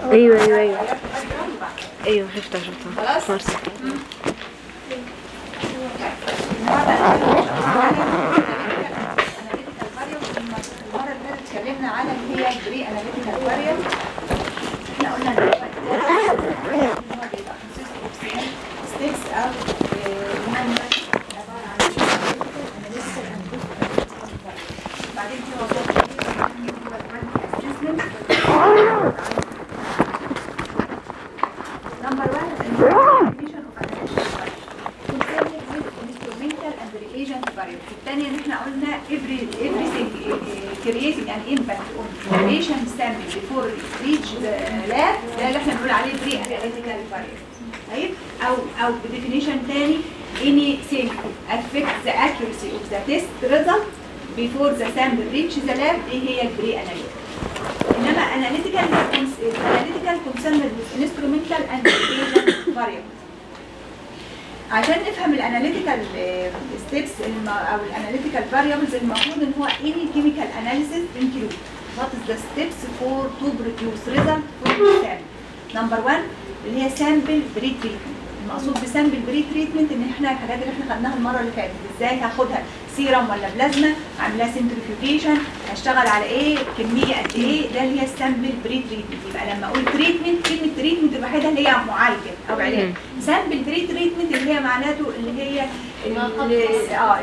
ايوه ايوه ايوه ايوه شفتها شفتها خلاص؟ فرصة المرة اللي فاتت اتكلمنا على اللي هي البري اناليتيكال فاريبل احنا قلنا ان هو بيبقى consist of steps او نمبر عبارة عن analytical and post-analytical بعدين في وظائف نمبر 1 definition of analytical variable concerning with instrumental and reagent variables الثانية ان احنا قلنا every everything uh, creating an impact on relation sample before it reach the lab ده اللي احنا بنقول عليه pre analytical variable طيب او او بديفينيشن تاني anything affect the accuracy of the test result before the sample reach the lab دي هي البري analytical انما analytical analytical concerned with instrumental and reagent variables عشان نفهم الاناليتيكال ستيبس او الاناليتيكال فاريبلز المفروض ان هو any chemical analysis include what is the steps for to produce result from the sample number one اللي هي sample pre treatment المقصود بسامبل بري تريتمنت ان احنا الحاجات اللي احنا خدناها المره اللي فاتت ازاي هاخدها سيرم ولا بلازما عاملاها سنترفيوجيشن هشتغل على ايه كميه قد ايه ده اللي هي السامبل بري تريتمنت يبقى لما اقول تريتمنت كلمه تريتمنت الوحيده اللي هي معالجه او علاج سامبل بري تريتمنت اللي هي معناته اللي هي ال- اه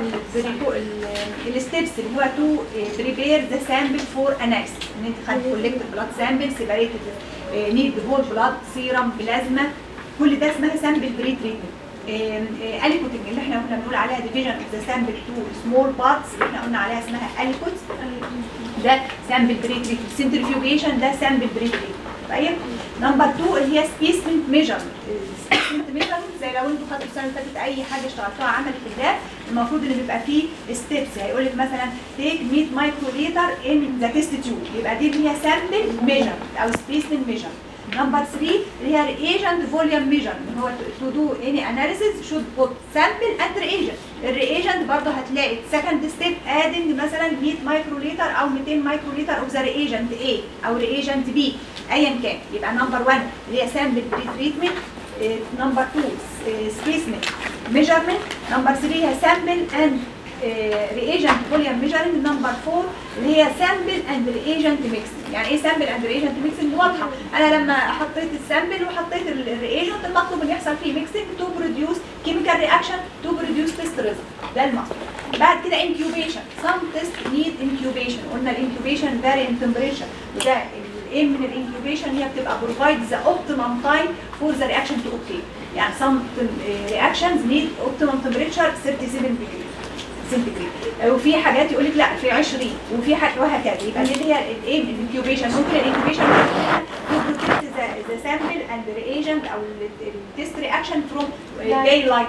الستبس اللي هو تو بريبير ذا سامبل فور اناليسيس ان انت خدت كولكت بلاد سامبل سيبريتد نيد هول بلاد سيرم بلازما كل ده اسمها سامبل بري تريتمنت اليكوتنج اللي احنا كنا بنقول عليها ديفيجن اوف ذا سامبل تو سمول بارتس اللي احنا قلنا عليها اسمها اليكوت ده سامبل بري تريتمنت سنترفيوجيشن ده سامبل بري تريتمنت طيب نمبر 2 اللي هي سبيسمنت ميجرمنت سبيسمنت ميجرمنت زي لو انتوا خدتوا السنه اللي فاتت اي حاجه اشتغلتوها عملي في اللاب المفروض ان بيبقى فيه ستيبس هيقول لك مثلا تيك 100 مايكرو لتر ان ذا تيست تيوب يبقى دي اللي هي سامبل ميجرمنت او سبيسمنت ميجرمنت نمبر 3 اللي هي ريجنت فوليوم ميجرمنت هو تو دو اني اناليسيس شود بوت سامبل اند ريجنت الريجنت برضه هتلاقي سكند ستيب ادنج مثلا 100 مايكرو لتر او 200 مايكرو لتر اوف ذا ريجنت A او ريجنت B ايا كان يبقى نمبر 1 اللي هي سامبل بري تريتمنت نمبر 2 سبيسمنت ميجرمنت نمبر 3 هي سامبل اند ريجنت فوليوم ميجرنج نمبر 4 اللي هي سامبل اند ريجنت ميكسنج يعني ايه سامبل اند ريجنت ميكسنج واضحه انا لما حطيت السامبل وحطيت الريجنت المطلوب ان يحصل فيه ميكسنج تو بروديوس كيميكال رياكشن تو بروديوس تيست ريزلت ده المطلوب بعد كده انكيوبيشن سم تيست نيد انكيوبيشن قلنا الانكيوبيشن فاري ان تمبريتشر وده الايم من الانكيوبيشن هي بتبقى بروفايد ذا اوبتيمم تايم فور ذا رياكشن تو اوكي يعني some reactions need optimum temperature 37 degree سنتيجريد وفي حاجات يقول لك لا في 20 وفي حاجات وهكذا يبقى دي اللي هي الايه الانكيوبيشن ممكن الانكيوبيشن تو بروتكت ذا سامبل اند ريجنت او التست رياكشن فروم داي لايت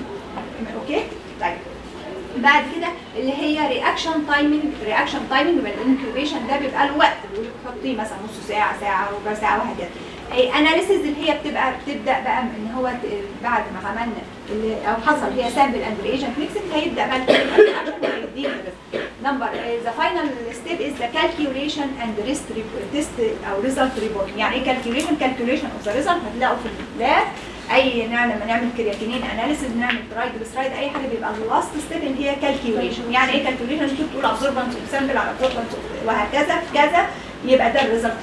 اوكي طيب بعد كده اللي هي رياكشن تايمنج رياكشن تايمنج يبقى الانكيوبيشن ده بيبقى له وقت بتحطيه مثلا نص ساعه ساعه ربع ساعه وهكذا اناليسيز اللي هي بتبقى بتبدا بقى ان هو ت- بعد ما عملنا اللي او حصل هي سامبل اند ريجنت ميكسنج هيبدا بقى الرياكشن نمبر ذا فاينل ستيب از ذا كالكيوليشن اند ريست تيست او ريزلت ريبورت يعني ايه كالكيوليشن كالكيوليشن اوف ذا ريزلت هتلاقوا في اللاب اي نعمل لما نعمل كرياتينين اناليسيز نعمل ترايجليسرايد اي حاجه بيبقى اللاست ستيب اللي هي كالكيوليشن يعني ايه كالكيوليشن انت بتقول ابزوربنس سامبل على ابزوربنس وهكذا في كذا يبقى ده الريزلت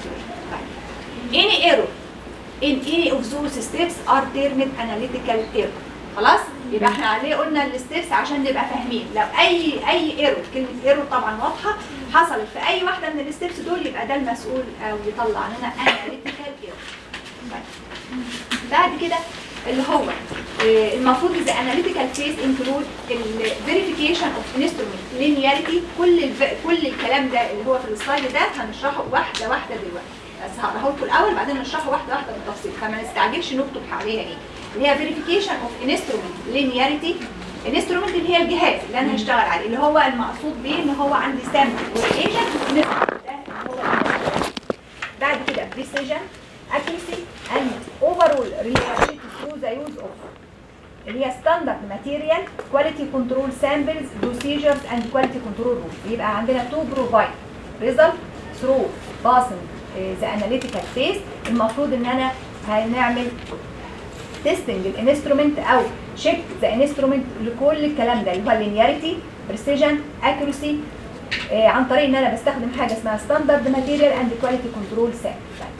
any error in any of those steps are termed analytical error خلاص يبقى احنا عليه قلنا الستبس عشان نبقى فاهمين لو اي اي ايرور كلمه ايرور طبعا واضحه حصلت في اي واحده من الستبس دول يبقى ده المسؤول او يطلع لنا analytical error طيب. بعد كده اللي هو آه، المفروض the analytical phase include ال verification of instrument linearity كل الف... كل الكلام ده اللي هو في السلايد ده هنشرحه واحده واحده دلوقتي بس هقراه لكم الاول بعدين نشرحه واحده واحده بالتفصيل فما نستعجلش نكتب عليها ايه اللي هي verification of instrument linearity الانسترومنت اللي هي الجهاز اللي انا هشتغل عليه اللي هو المقصود بيه ان هو عندي سامبل وايجنت ده هو بعد كده precision accuracy and overall reliability through the use of اللي هي standard material quality control samples procedures and quality control rules يبقى عندنا to provide result through passing ذا اناليتيكال فيس المفروض ان انا هنعمل تيستنج الانسترومنت او شيك ذا انسترومنت لكل الكلام ده اللي هو اللينياريتي بريسيجن اكيورسي عن طريق ان انا بستخدم حاجه اسمها ستاندرد ماتيريال اند كواليتي كنترول سام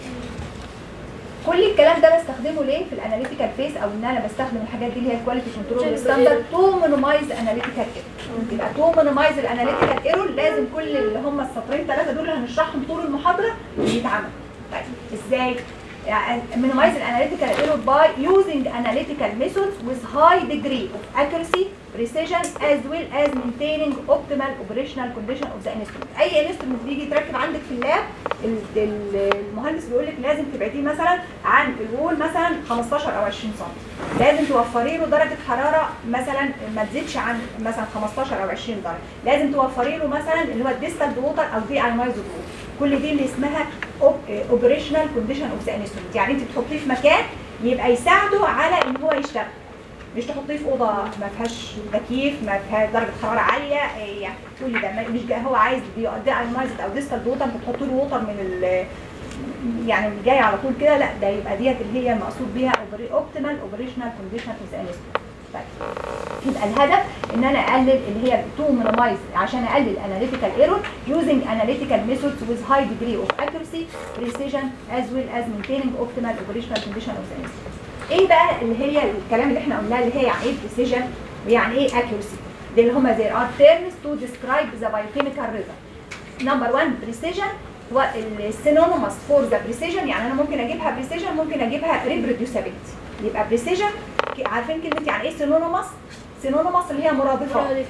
كل الكلام ده بستخدمه ليه في الاناليتيكال فيس او ان انا بستخدم الحاجات دي اللي هي الكواليتي كنترول ستاندرد تو مينيمايز اناليتيكال ايرور يبقى تو مينيمايز الاناليتيكال ايرور لازم كل اللي هم السطرين ثلاثه دول اللي هنشرحهم طول المحاضره يتعمل طيب ازاي minimize the analytical error by using analytical methods with high degree of accuracy, precision as well as maintaining optimal operational condition of the instrument. اي instrument بيجي يتركب عندك في اللاب ال- ال- المهندس بيقول لك لازم تبعديه مثلا عن الوول مثلا 15 او 20 سم. لازم توفري له درجه حراره مثلا ما تزيدش عن مثلا 15 او 20 درجه. لازم توفري له مثلا اللي هو الديستال ووتر او دي ايونايزد ووتر. كل دي اللي اسمها اوبريشنال كونديشن اوف ذا انسترومنت يعني انت بتحطيه في مكان يبقى يساعده على ان هو يشتغل مش تحطيه في اوضه ما فيهاش تكييف ما فيهاش درجه حراره عاليه إيه يعني تقولي ده ما- مش جاي هو عايز دي ايونايزد او ديستال ووتر بتحطي له ووتر من ال يعني اللي جاي على طول كده لا ده يبقى ديت اللي هي المقصود بيها اوبتيمال اوبريشنال كونديشن اوف ذا انسترومنت طيب يبقى الهدف ان انا اقلل اللي هي تو مينيمايز عشان اقلل اناليتيكال ايرور using analytical methods with high degree of accuracy precision as well as maintaining optimal operational condition of the instrument ايه بقى اللي هي الكلام اللي احنا قلناه اللي هي يعني ايه precision ويعني ايه accuracy دي اللي هما there are terms to describe the biochemical result number one precision هو السينونيمس فور ذا بريسيجن يعني انا ممكن اجيبها بريسيجن ممكن اجيبها ريبروديوسابيلتي يبقى بريسيجن عارفين كلمه يعني ايه سينونيمس سينونيمس اللي هي مرادفه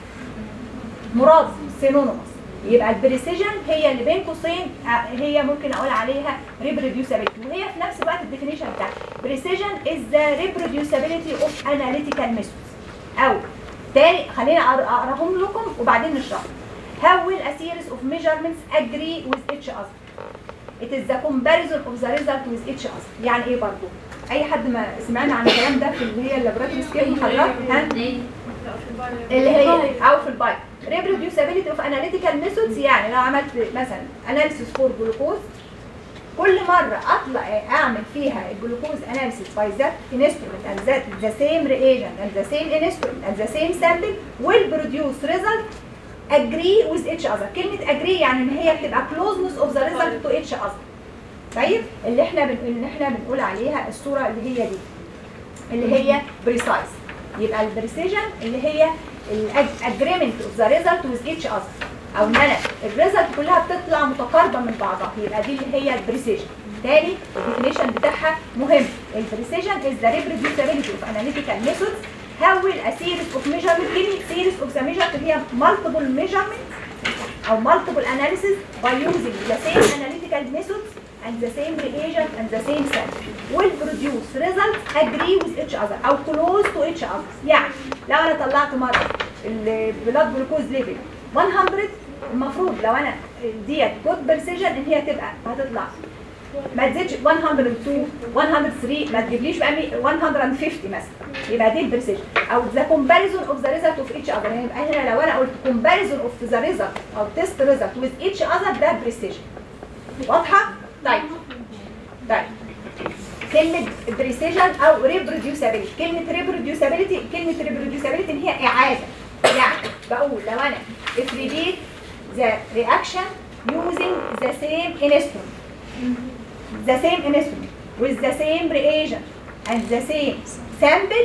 مراد سينونيمس يبقى البريسيجن هي اللي بين قوسين آه، هي ممكن اقول عليها ريبروديوسابيلتي وهي في نفس الوقت الديفينيشن بتاعها بريسيجن از ذا ريبروديوسابيلتي اوف اناليتيكال ميثودز او تاني خلينا أقر- اقراهم لكم وبعدين نشرح How will a series of measurements agree with each other? It is the comparison of the result with each other. يعني ايه برضو؟ اي حد ما سمعنا عن الكلام ده في اللي هي اللابوراتوري سكيل محاضرات ها؟ اللي هي او في البايو reproducibility of analytical methods يعني لو عملت مثلا analysis for glucose كل مرة اطلع اعمل فيها الجلوكوز analysis by that instrument and that the same reagent and the same instrument and the same sample will produce result agree with each other كلمة agree يعني ان هي بتبقى closeness of the result to each other طيب اللي احنا بنقول اللي احنا بنقول عليها الصورة اللي هي دي اللي هي precise يبقى البريسيجن اللي هي الاجريمنت اوف ذا ريزلت وذ ايتش اذر او ان انا الريزلت كلها بتطلع متقاربه من بعضها يبقى دي اللي هي البريسيجن تاني الديفينيشن بتاعها مهم البريسيجن از ذا ريبريديوسابيلتي اوف اناليتيكال ميثودز how will a series of measurement كلمه series of the measurement اللي هي multiple measurements او multiple analysis by using the same analytical methods and the same reagent and the same sample will produce results agree with each other او close to each other يعني لو انا طلعت مره البلاد جلوكوز ليفل 100 المفروض لو انا ديت جود بريسيجن ان هي تبقى هتطلع ما تزيدش 102 103 ما تجيبليش بقى مي- 150 مثلا يبقى دي البريسيجن او ذا كومباريزون اوف ذا ريزلت اوف ايتش اذر يعني يبقى هنا لو انا قلت كومباريزون اوف ذا ريزلت او تيست ريزلت وذ ايتش اذر ده بريسيجن واضحه؟ طيب طيب كلمة بريسيجن أو ريبروديوسابيلتي كلمة ريبروديوسابيلتي كلمة ريبروديوسابيلتي إن هي إعادة يعني بقول لو أنا if repeat the reaction using the same instrument the same instrument with the same reagent and the same sample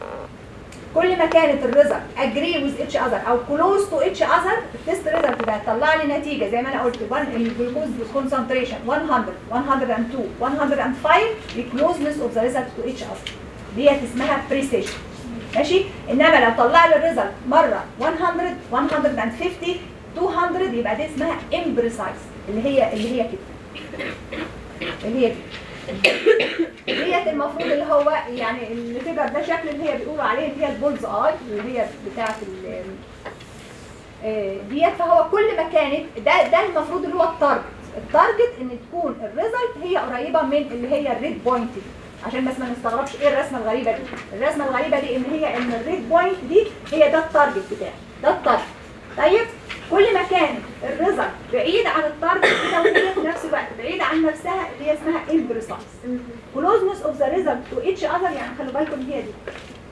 كل ما كانت الريزلت agree with each other او close to each other التست ريزلت ده طلع لي نتيجه زي ما انا قلت one الجلوكوز concentration 100 102 105 the closeness of the result to each other ديت اسمها precision ماشي انما لو طلع لي الريزلت مره 100 150 200 يبقى دي اسمها imprecise اللي هي اللي هي كده اللي هي كده ديت المفروض اللي هو يعني الفيجر ده شكل اللي هي بيقولوا عليه اللي هي البولز اي اللي هي بتاعه ال آه، ديت فهو كل ما كانت ده ده المفروض اللي هو التارجت التارجت ان تكون الريزلت هي قريبه من اللي هي الريد بوينت دي عشان بس ما نستغربش ايه الرسمه الغريبه دي الرسمه الغريبه دي ان هي ان الريد بوينت دي هي ده التارجت بتاعي ده التارجت طيب كل ما كانت الريزلت بعيد عن التارجت كده وهي في نفس الوقت بعيد عن نفسها اللي هي اسمها imprecise closeness of the result to each other يعني خلوا بالكم هي دي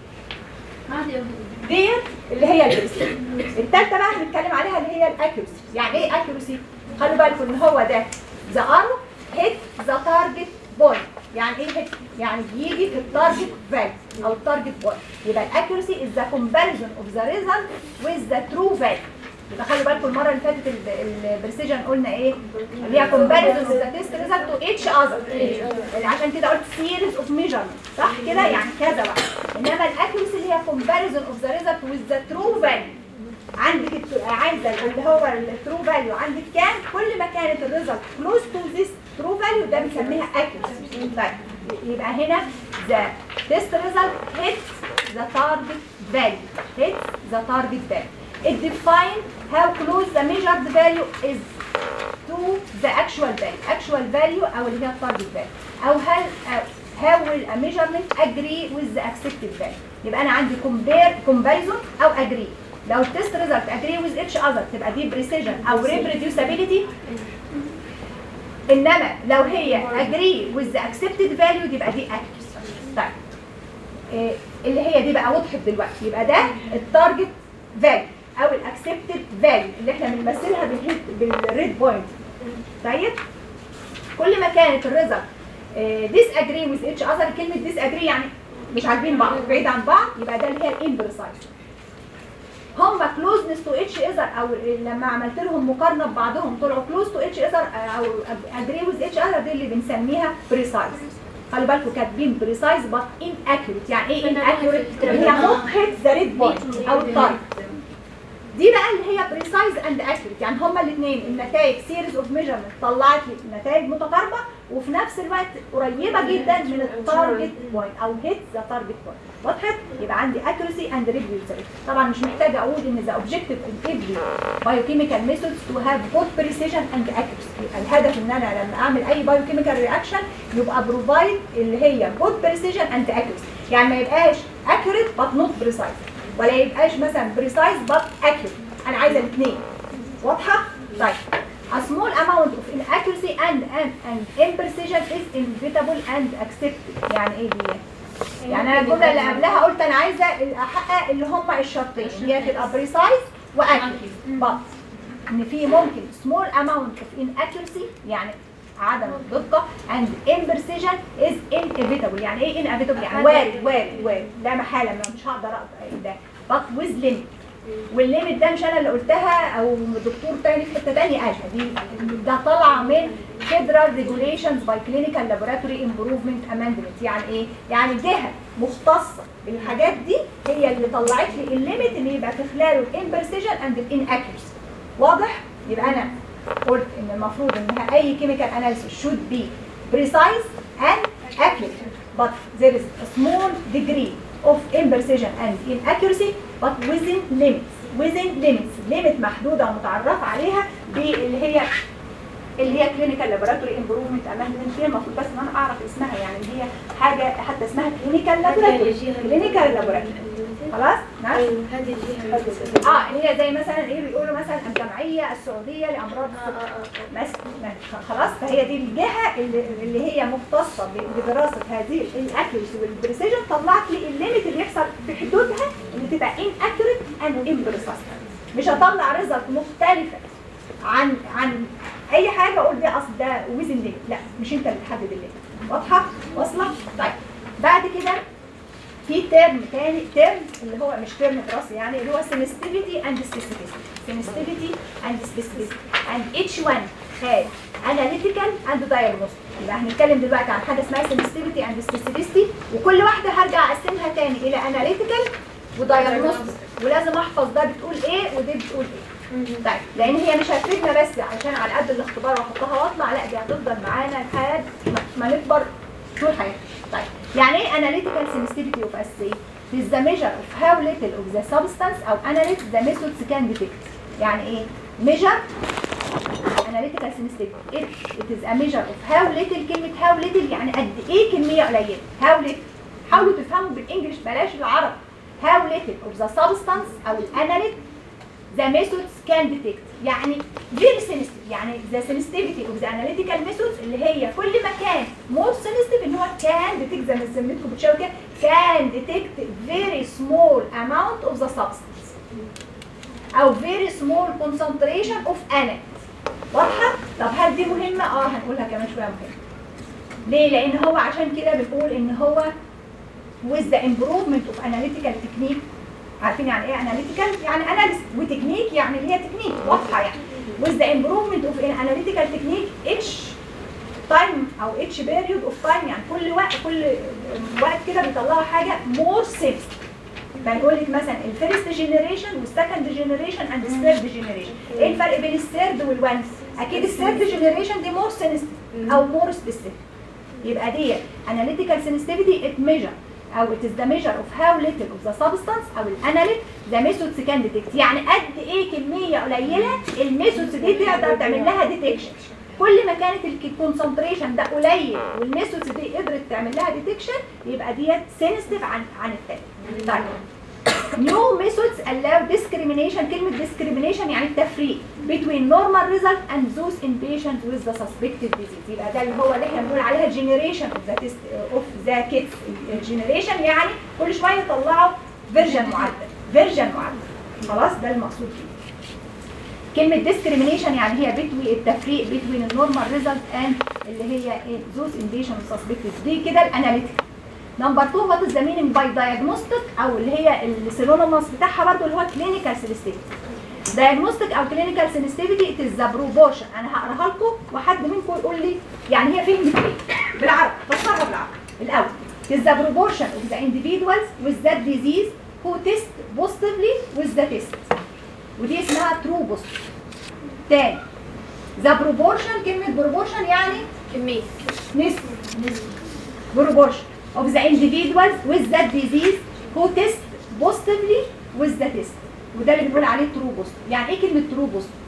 ديت اللي هي البريسيجن التالتة بقى هنتكلم عليها اللي هي الاكيورسي يعني ايه اكيورسي خلوا بالكم ان هو ده ذا ارو هيت ذا تارجت بوينت يعني ايه هيت يعني بيجي في التارجت فاليو او التارجت بوينت يبقى الاكيورسي از ذا كومباريزون اوف ذا ريزلت ويز ذا ترو فاليو يبقى خلوا بالكم المره اللي فاتت البريسيجن قلنا ايه اللي هي كومباريزون اوف ذا تيست ريزلت تو اتش اذر عشان كده قلت سيريز اوف ميجرمنت صح كده يعني كذا بقى انما الاكيورسي اللي هي كومباريزون اوف ذا ريزلت ويز ذا ترو فاليو عندك الت- عايزه اللي هو الترو فاليو عندك كام كل ما كانت الريزلت كلوز تو ذيس ترو فاليو ده بنسميها اكيورسي طيب يبقى هنا ذا تيست ريزلت هيت ذا تارجت فاليو هيت ذا تارجت فاليو it define how close the measured value is to the actual value actual value او اللي هي التارجت value او هل أو how will a measurement agree with the accepted value يبقى انا عندي compare comparison او agree لو التست ريزلت agree with each other تبقى دي precision او reproducibility انما لو هي agree with the accepted value دي يبقى دي accuracy طيب إيه اللي هي دي بقى وضحت دلوقتي يبقى ده التارجت فاليو او الاكسبتد فاليو اللي احنا بنمثلها بالهيد بالريد بوينت طيب كل ما كانت الريزلت ديس اجري وذ اتش اذر كلمه ديس اجري يعني مش عارفين بعض بعيد عن بعض يبقى ده اللي هي الامبرسايز هم كلوزنس تو اتش اذر او لما عملت لهم مقارنه ببعضهم طلعوا كلوز تو اتش اذر او اجري وذ اتش اذر دي اللي بنسميها بريسايز خلي بالكم كاتبين بريسايز بس ان اكيوريت يعني ايه ان اكيوريت هي نوت هيت ذا ريد بوينت او التارجت دي بقى اللي هي بريسايز اند اكيوريت يعني هما الاثنين النتائج سيريز اوف ميجرمنت طلعت لي نتائج متقاربه وفي نفس الوقت قريبه جدا من التارجت بوينت او هيت ذا تارجت بوينت وضحت يبقى عندي accuracy and reproducibility طبعا مش محتاجه اقول ان the objective in every biochemical methods to have both precision and accuracy يبقى الهدف ان انا لما اعمل اي biochemical reaction يبقى provide اللي هي both precision and accuracy يعني ما يبقاش accurate but not precise ولا يبقاش مثلا precise but accurate انا عايزه الاثنين واضحه طيب A small amount of inaccuracy and and and imprecision is inevitable and accepted يعني ايه دي؟ يعني انا الجمله اللي قبلها قلت انا عايزه احقق اللي هم الشرطين هي تبقى بريسايز واكيوريت بس ان في ممكن small amount of inaccuracy يعني عدم الدقه and imprecision is inevitable يعني ايه inevitable يعني وارد وارد وارد لا محاله ما مش هقدر أقدر ده but with limit والليميت ده مش انا اللي قلتها او دكتور تاني في حته تانيه قالها دي ده طالعه من Federal Regulations by Clinical Laboratory Improvement Amendment يعني ايه؟ يعني جهه مختصه بالحاجات دي هي اللي طلعت لي الليميت اللي يبقى في خلاله الامبرسيجن اند الاناكيورسي واضح؟ يبقى انا قلت ان المفروض ان اي chemical analysis should be precise and accurate but there is a small degree of imprecision and inaccuracy but within limits within limits limit محدوده ومتعرف عليها باللي هي اللي هي كلينيكال لابوراتوري امبروفمنت اماندمنت هي المفروض بس ان انا اعرف اسمها يعني هي حاجه حتى اسمها كلينيكال لابوراتوري كلينيكال لابوراتوري خلاص نعم ايوه هذه الجهه اه اللي هي زي مثلا ايه بيقولوا مثلا الجمعيه السعوديه لامراض السكر مثلا خلاص فهي دي الجهه اللي, اللي هي مختصه ب- بدراسه هذه الاكيورسي والبريسيجن طلعت لي الليميت اللي يحصل في حدودها اللي تبقى ان اكيوريت اند امبريسايز مش هطلع ريزلت مختلفه عن عن اي حاجه اقول دي اصل ده ويزن ليميت لا مش انت اللي تحدد الليميت واضحه واصله طيب بعد كده في ترم تاني ترم اللي هو مش ترم دراسي يعني اللي هو sensitivity and specificity sensitivity and specificity and each one has analytical and diagnostic يبقى هنتكلم دلوقتي عن حاجه اسمها sensitivity and specificity وكل واحده هرجع اقسمها تاني الى analytical ودايجنوستيك ولازم احفظ ده بتقول ايه ودي بتقول ايه طيب لان هي مش هتفيدنا بس عشان على قد الاختبار واحطها واطلع لا دي هتفضل معانا لحد ما- ما نكبر طول حياتنا طيب يعني ايه analytical sensitivity of assay It is the measure of how little of the substance او analyze the methods can detect يعني ايه measure analytical sensitivity it, it is a measure of how little كلمة how little يعني قد ايه كمية قليلة how little حاولوا تفهموا بالانجلش بلاش العربي how little of the substance او الاناليت the methods can detect يعني فيري سينستيف يعني ذا سينستيفيتي اوف ذا اناليتيكال ميثودز اللي هي كل ما كان مور سينستيف ان هو كان ديتكت زي ما سميتكم بتشاور كده كان ديتكت فيري سمول اماونت اوف ذا سبستنس او فيري سمول كونسنتريشن اوف انت واضحه طب هل دي مهمه اه هنقولها كمان شويه مهمه ليه لان هو عشان كده بنقول ان هو with the improvement of analytical technique عارفين يعني ايه analytical يعني analysis وتكنيك يعني اللي هي تكنيك واضحه يعني with the improvement of analytical technique each time او each period of time يعني كل وقت كل وقت كده بيطلعوا حاجه more sensitive فنقول لك مثلا الفيرست جينيريشن والسكند جينيريشن اند الثيرد جينيريشن ايه الفرق بين الثيرد والونس اكيد الثيرد جينيريشن دي مور سينستيف او مور سبيسيفيك يبقى دي analytical sensitivity it measure او it is the measure of how little of the substance او الاناليت the methods can detect يعني قد ايه كميه قليله الميثودز دي تقدر تعمل لها ديتكشن كل ما كانت الكونسنتريشن ده قليل والميثودز دي قدرت تعمل لها ديتكشن يبقى ديت سينستيف عن عن الثاني طيب New methods allow discrimination كلمة discrimination يعني التفريق between normal result and those in patients with the suspected disease يبقى ده اللي هو اللي احنا بنقول عليها generation of the test of the kits generation يعني كل شوية يطلعوا فيرجن معدل فيرجن معدل خلاص ده المقصود فيه كلمة discrimination يعني هي between التفريق between النورمال result and اللي هي those in patients suspected دي كده الاناليتيك نمبر 2 وات از ذا مينينج باي دايجنوستيك او اللي هي السينونيمس بتاعها برضو اللي هو كلينيكال سينستيفيتي دايجنوستيك او كلينيكال سينستيفيتي ات از ذا بروبورشن انا هقراها لكم وحد منكم يقول لي يعني هي فهمت ايه بالعربي فسرها بالعربي الاول is the proportion of the individuals with that disease who test positively with the test ودي اسمها true positive تاني the proportion كلمة proportion يعني كمية نسبة proportion of the individuals with that disease who test positively with the test وده اللي بنقول عليه true positive يعني ايه كلمة true positive؟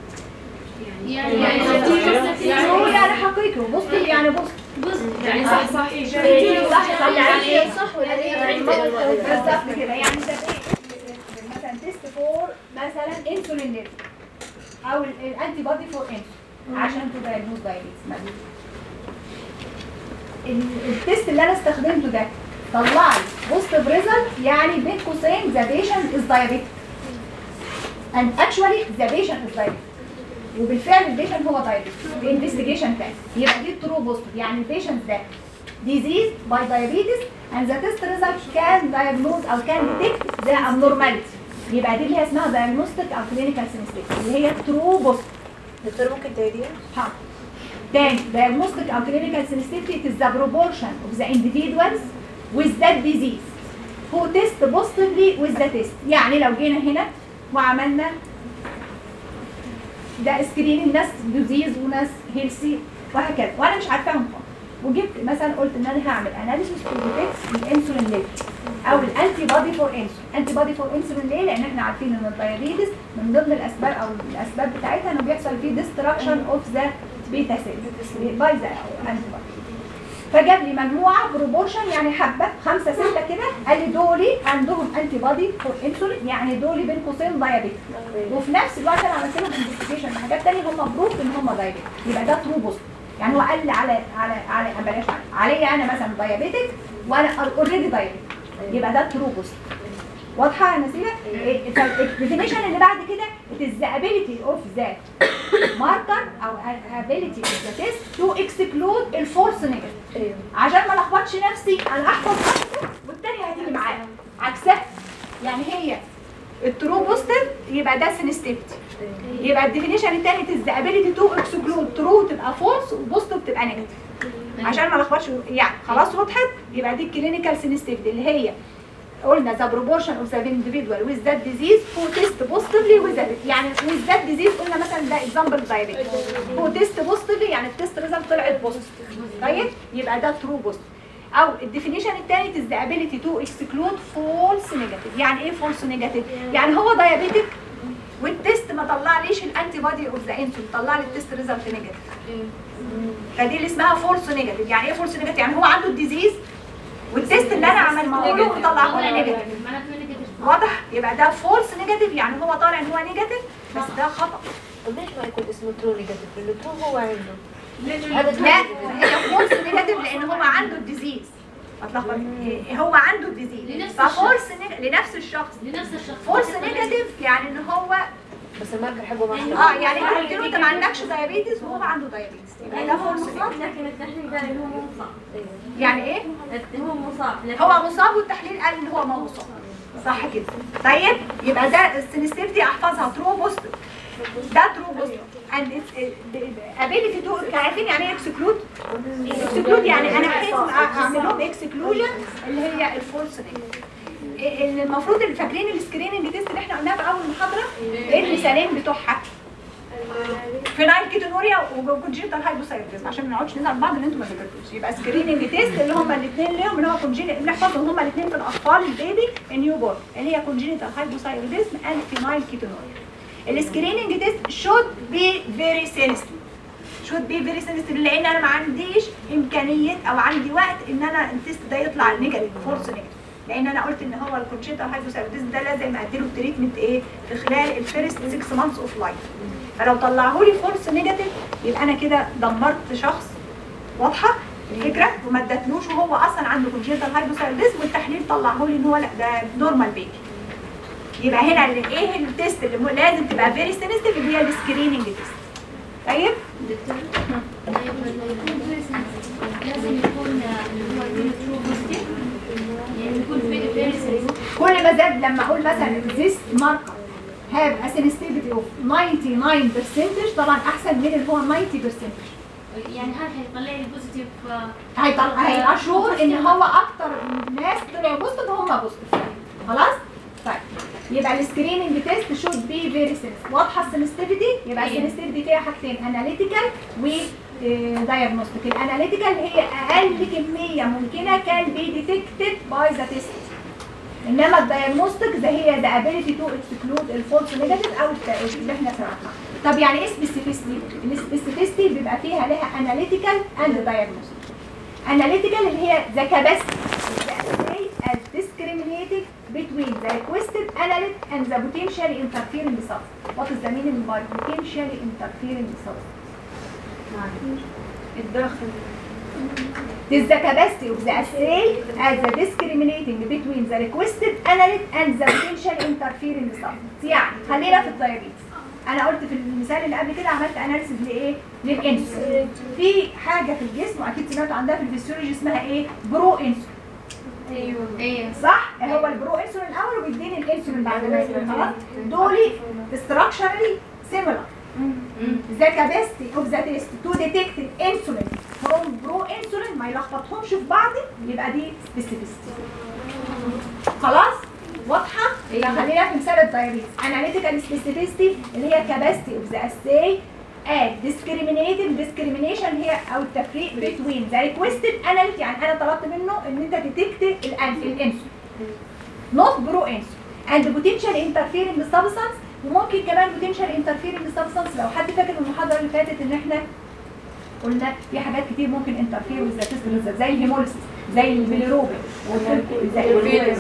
true يعني حقيقي وبوستيف يعني بوستيف يعني صح صح صح صح يعني ايه صح ولا بالظبط كده يعني ده ايه مثلا تيست فور مثلا انسولين ليفل او الانتي بودي فور انسولين عشان تدايجنوز دايابيتس التيست اللي انا استخدمته ده طلع لي بوزيتيف ريزلت يعني بين قوسين ذا بيشنت از دايابيتك and actually the patient is diabetic وبالفعل البيشنت هو دايابيتك بانفستيجيشن تاني يبقى دي ترو بوزيتيف يعني البيشنت ده disease by diabetes and the test result can diagnose او can detect the abnormality يبقى دي اللي هي اسمها diagnostic او clinical sensitivity اللي هي true positive دكتور ممكن تعيديها؟ ها. تاني diagnostic او clinical sensitivity it is the proportion of the individuals with that disease who test positively with the test يعني لو جينا هنا وعملنا ده سكرين الناس ديزيز وناس هيلسي وهكذا وانا مش عارفاهم خالص وجبت مثلا قلت ان انا هعمل اناليسيس تو ديتكت الانسولين ليفل او الانتي بودي فور انسولين انتي بودي فور انسولين ليه لان احنا عارفين ان الدايابيتس من ضمن الاسباب او الاسباب بتاعتها انه بيحصل فيه ديستراكشن اوف ذا بيتا سيل باي ذا انتي بودي فجاب لي مجموعه بروبورشن يعني حبه خمسه سته كده قال لي دولي عندهم انتي بودي فور انسولين يعني دولي بين قوسين دايابيتك وفي نفس الوقت انا عملت لهم انفستيجيشن بحاجات ثانيه هم بروف ان هم دايابيتك يبقى ده ترو بوست يعني هو قال لي على على على بلاش علي عليا انا مثلا دايابيتك وانا اوريدي دايابيتك يبقى ده ترو بوست واضحه يا نسيبه الديفينيشن اللي بعد كده it is the ability of the marker او ability of the test to exclude الفولس نيجاتيف عشان ما لخبطش نفسي انا هحفظ خمسه والتانية هتيجي معايا عكسها يعني هي الترو بوستيف يبقى ده سنستيفتي يبقى الديفينيشن الثاني از ذا ability to exclude ترو تبقى فولس وبوستيف تبقى نيجاتيف عشان ما لخبطش يعني خلاص وضحت يبقى دي الكلينيكال سنستيفتي اللي هي قلنا the proportion of the individual with that disease who test positively with that يعني with that disease قلنا مثلا ده example diabetes who test positively يعني التست ريزلت طلعت positive طيب يبقى ده true positive او الديفينيشن الثاني is the ability to exclude false negative يعني ايه false negative يعني هو diabetic والتست ما طلعليش الانتي بودي اوف ذا انسولين طلع لي التست ريزلت نيجاتيف فدي اللي اسمها فولس نيجاتيف يعني ايه فولس نيجاتيف يعني هو عنده الديزيز والتست اللي انا عملته له طلعه لي نيجاتيف واضح يبقى ده فولس نيجاتيف يعني هو طالع ان هو نيجاتيف بس ده خطا طب ليش ما يكون اسمه ترو نيجاتيف؟ لانه ترو هو عنده لا هي فولس نيجاتيف لان هو عنده الديزيز هتلخبط هو عنده الديزيز لنفس ففولس نيج- لنفس الشخص لنفس الشخص فولس نيجاتيف يعني ان هو بس الماركر حقه ما يعني اه يعني انت قلت له انت ما عندكش دايابيتس وهو عنده دايابيتس يبقى ده فولس نيجاتيف لكن التحليل قال انه هو مصاب يعني ايه؟ هو مصاب لكن هو مصاب والتحليل قال ان هو ما مصاب صح كده طيب يبقى ده السنسيتيفيتي احفظها ترو بوزيتيف ده ترو بوزيتيف and it's ability to عارفين يعني ايه اكسكلود؟ اكسكلود يعني انا عايز اعمل لهم اكسكلوجن اللي هي الفولس نيجاتيف المفروض اللي فاكرين السكريننج تيست اللي احنا قلناها في اول محاضره ايه المثالين بتوعها؟ فينايل كيتونوريا وكونجيتال هايبوثايرويدزم عشان ما نقعدش نزعل بعض ان انتوا ما ذاكرتوش يبقى سكريننج تيست اللي هم الاثنين ليهم اللي هو كونجينيتال بنحفظهم هم الاثنين في الاطفال البيبي النيو بورن اللي هي كونجينيتال هايبوثايرويدزم اند فينايل كيتونوريا السكريننج تيست شود بي فيري سينستيف شود بي فيري سينستيف لان انا ما عنديش امكانيه او عندي وقت ان انا التيست ده يطلع نيجاتيف فورس نيجاتيف لان انا قلت ان هو الكونجيتال هايبوثايرويدزم ده لازم اديله تريتمنت ايه في خلال الفيرست 6 مانثس اوف لايف فلو طلعه لي فورس نيجاتيف يبقى انا كده دمرت شخص واضحه الفكره وما ادتلوش وهو اصلا عنده كونجنتال هايبوثايرويدزم والتحليل طلعه لي ان هو لا ده نورمال بيبي يبقى هنا اللي ايه التيست اللي م- لازم تبقى فيري سينستيف اللي هي السكريننج تيست طيب لازم يكون اللي هو يكون ترو بوزيتيف يعني يكون في فيري سيريس كل ما زاد لما اقول مثلا this marker have a sensitivity of 99% طبعا احسن من اللي هو 90% يعني هذا هيطلع لي بوزيتيف هيطلع هيأشور ان هو اكتر ناس طلعوا بوزيتيف هم بوزيتيف خلاص طيب يبقى السكريننج تيست شود بي فيري سنس واضحه السنسيتيفيتي يبقى أيوة. السنسيتيفيتي فيها حاجتين اناليتيكال و دايجنوستيك الاناليتيكال هي اقل كميه ممكنه كان بي ديتكتد باي ذا تيست انما الدايجنوستيك ده هي ذا ابيليتي تو اكسكلود الفولس نيجاتيف او الت- اللي احنا شرحناه طب يعني ايه سبيسيفيستي السبيسيفيستي بيبقى فيها لها اناليتيكال اند دايجنوستيك analytical اللي هي the capacity the assay as discriminating between the requested analyte and the potentially interfering substance. What is the meaning by potentially interfering substance? الداخل This is the capacity of the assay as the discriminating between the requested analyte and the potentially interfering substance. يعني خلينا في الدايابيتس. انا قلت في المثال اللي قبل كده عملت اناليسيس لايه؟ للانسولين. في حاجه في الجسم واكيد سمعتوا عندها في الفسيولوجي اسمها ايه؟ برو انسولين. ايوه ايه صح هو البرو انسولين الاول وبيديني الانسولين بعد ما ياكل خلاص دول structurally similar the capacity of the test to detect insulin from pro insulin ما يلخبطهمش في بعض يبقى دي specificity خلاص واضحه يبقى خلينا في مثال الدايابيتس analytical specificity اللي هي capacity of the assay and discriminating discrimination هي او التفريق between the requested analyte يعني انا طلبت منه ان انت تتكت الانسولين not pro insulin and potential interfering substance وممكن كمان potential interfering substance لو حد فاكر من المحاضره اللي فاتت ان احنا قلنا في حاجات كتير ممكن انترفير with the system زي الهيموليسيس زي البيليروبين زي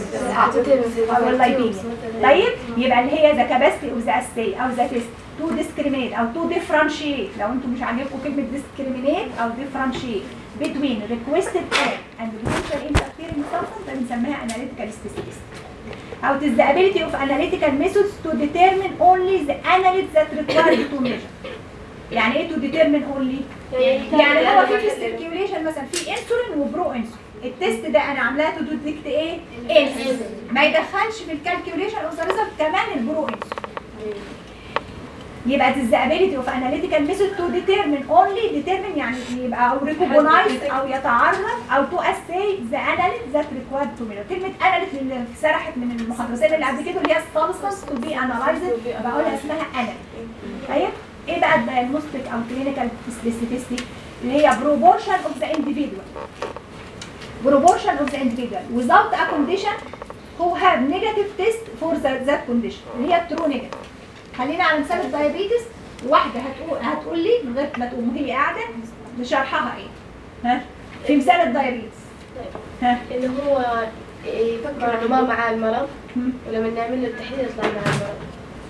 او اللايبيميا طيب يبقى اللي هي ذا كاباسيتي اوف ذا اسي او ذا تيست تو ديسكريميت او تو ديفرنشيت لو انتم مش عاجبكم كلمه ديسكريمينيت او ديفرنشيت between requested act and potential interfering substance ده بنسميها analytical specificity او it is the ability of analytical methods to determine only the analytes that require to measure يعني ايه to determine only يعني هو في في السيركيوليشن مثلا في انسولين وبرو انسولين التست ده انا عاملاه تو ديتكت ايه انسولين ما يدخلش في الكالكيوليشن اوف ذا كمان البرو انسولين يبقى this the ability of analytical method to determine only determine يعني يبقى او recognize او يتعرف او to assay the analyte that required to measure كلمة analyte اللي سرحت من المحاضرتين اللي قبل كده اللي هي substance to be analyzed بقولها اسمها analyte طيب ايه بقى الدايجنوستيك او clinical specificity اللي هي proportion of the individual proportion of the individual without a condition who have negative test for the, that condition اللي هي true negative خلينا على مثال الدايابيتس واحدة هتقول هتقول لي من غير ما تقوم وهي قاعدة بشرحها ايه ها في مثال الدايابيتس ها اللي هو يفكر انه ما معاه المرض مم. ولما نعمل له التحليل يطلع معاه المرض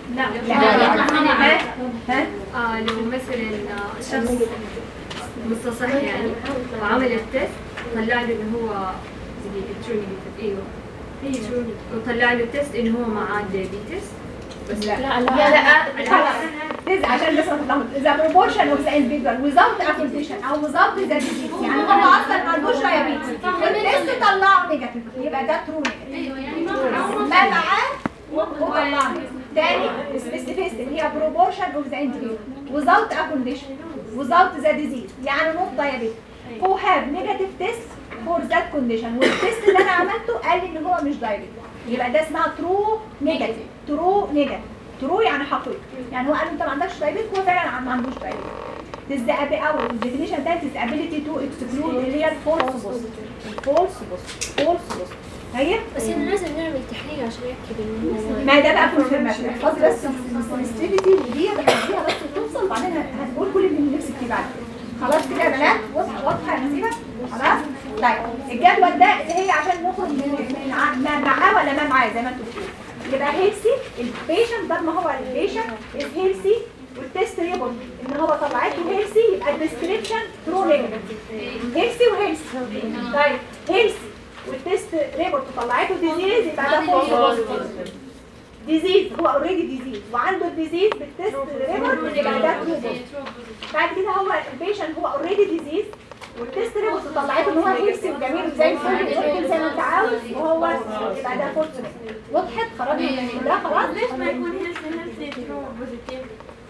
لا لا ها ها آه لو مثلا آه، شخص مستصح يعني وعمل التست طلع له انه هو زي ترو ايوه هي ترو وطلع له التست انه هو معاه دايابيتس بس لا لا لا لا خلاص إذا عشان بس ما تتلخبط إذا proportion of the individual without affiliation أو without the disease يعني هو أصلا ما عندوش diabetes التست طلعه نيجاتيف يبقى ده ترو نيجاتيف ايوه يعني ما ما معاه وطلعه تاني specificity اللي هي proportion of the individual without affiliation without the disease يعني not diabetes who have negative test for that condition والتست اللي أنا عملته قال لي إن هو مش diabetes يبقى ده اسمها true negative true negative true يعني حقيقي يعني هو قال له انت ما عندكش diabetes هو فعلا ما عندوش diabetes تزدقب او الديفينيشن ده disability to exclude اللي هي الفولس الفولس فولس هي بس احنا لازم نعمل تحليل عشان يأكد ان هو ما ده بقى كونفيرميشن احفظي بس السنسيتيفيتي ودي هتديها بس توصل وبعدين هتقول كل اللي نفسك فيه بعد خلاص كده يا بنات واضحه واضحه يا نسيبه خلاص طيب الجدول ده اللي هي عشان نخرج من من ع- ما معاه ولا ما معاه زي ما انتوا بتقولوا يبقى هيلسي البيشنت ده ما هو البيشنت از هيلسي والتست ريبورت ان هو طلعته هيلسي يبقى الديسكريبشن ترو نيجاتيف هيلسي وهيلسي طيب هيلسي والتست ريبورت طلعته ديزيز يبقى ده فولس ديزيز هو اوريدي ديزيز وعنده الديزيز بالتست ريبورت يبقى ده ترو بعد كده هو البيشنت هو اوريدي ديزيز والتست ريبورت طلعته ان هو هيلثي وجميل زي الفل ياكل زي ما انت عاوز وهو يبقى ده فورس وضحت خرجنا من ده خلاص ليش ما يكون هيلثي هيلثي ترو بوزيتيف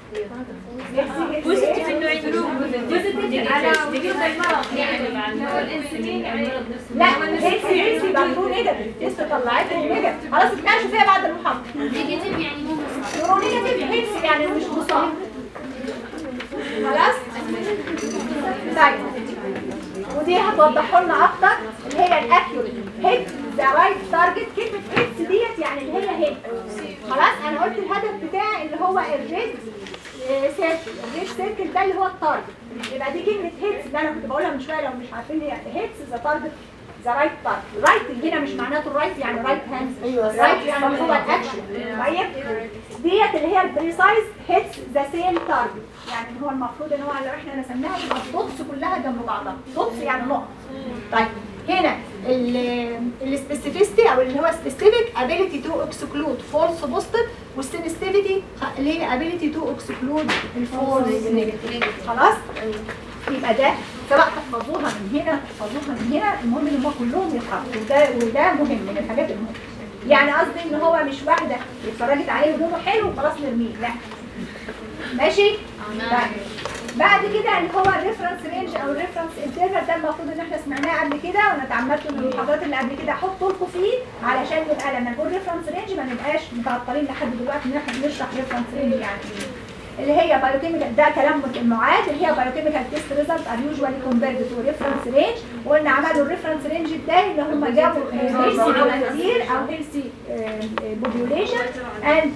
بوزيتيف انه يعملوه بوزيتيف على وجود المرض يعني هو الانسولين يعني المرض نفسه لا هيلثي هيلثي يبقى ترو نيجاتيف التست طلعته نيجاتيف خلاص اتناقشوا فيها بعد المحاضره نيجاتيف يعني مو مصاب ترو نيجاتيف هيلثي يعني مش مصاب خلاص طيب ودي هتوضحوا لنا اكتر اللي هي الاكيوريت هيت ذا رايت تارجت كلمه هيتس ديت يعني اللي هي هيت خلاص انا قلت الهدف بتاعي اللي هو الريد سيركل الريد سيركل ده اللي هو التارجت يبقى دي كلمه هيتس اللي انا كنت بقولها من شويه لو مش عارفين هي هيتس ذا تارجت ذا رايت تارجت رايت هنا مش معناته الرايت يعني رايت هاند رايت يعني هو الاكشن طيب ديت اللي هي البريسايز هيتس ذا سيم تارجت يعني هو المفروض ان هو لو احنا رسمناها تبقى الدوتس كلها جنب بعضها دوتس يعني نقط طيب هنا السبيسيفيستي او اللي هو سبيسيفيك ability to exclude false positive والسنسيتيفيتي اللي هي ability to exclude الفولس نيجاتيف خلاص يبقى ده سواء تحفظوها من هنا تحفظوها من هنا المهم ان هم كلهم يتحفظوا وده وده مهم من الحاجات المهمه يعني قصدي ان هو مش واحده اتفرجت عليه ولونه حلو وخلاص نرميه لا ماشي طيب. بعد كده اللي هو الريفرنس رينج او الريفرنس انترفال ده المفروض ان احنا سمعناه قبل كده وانا اتعمدت ان المحاضرات اللي قبل كده احطه لكم فيه علشان نبقى لما نقول ريفرنس رينج ما نبقاش متعطلين لحد دلوقتي ان احنا بنشرح ريفرنس رينج يعني اللي هي بايوكيميكال ده كلام المعاد اللي هي بايوكيميكال تيست ريزلت ار يوجوالي كومبيرد تو ريفرنس رينج وقلنا عملوا الريفرنس رينج ده اللي هم جابوا هيلثي فولنتير او هيلثي بوبيوليشن اند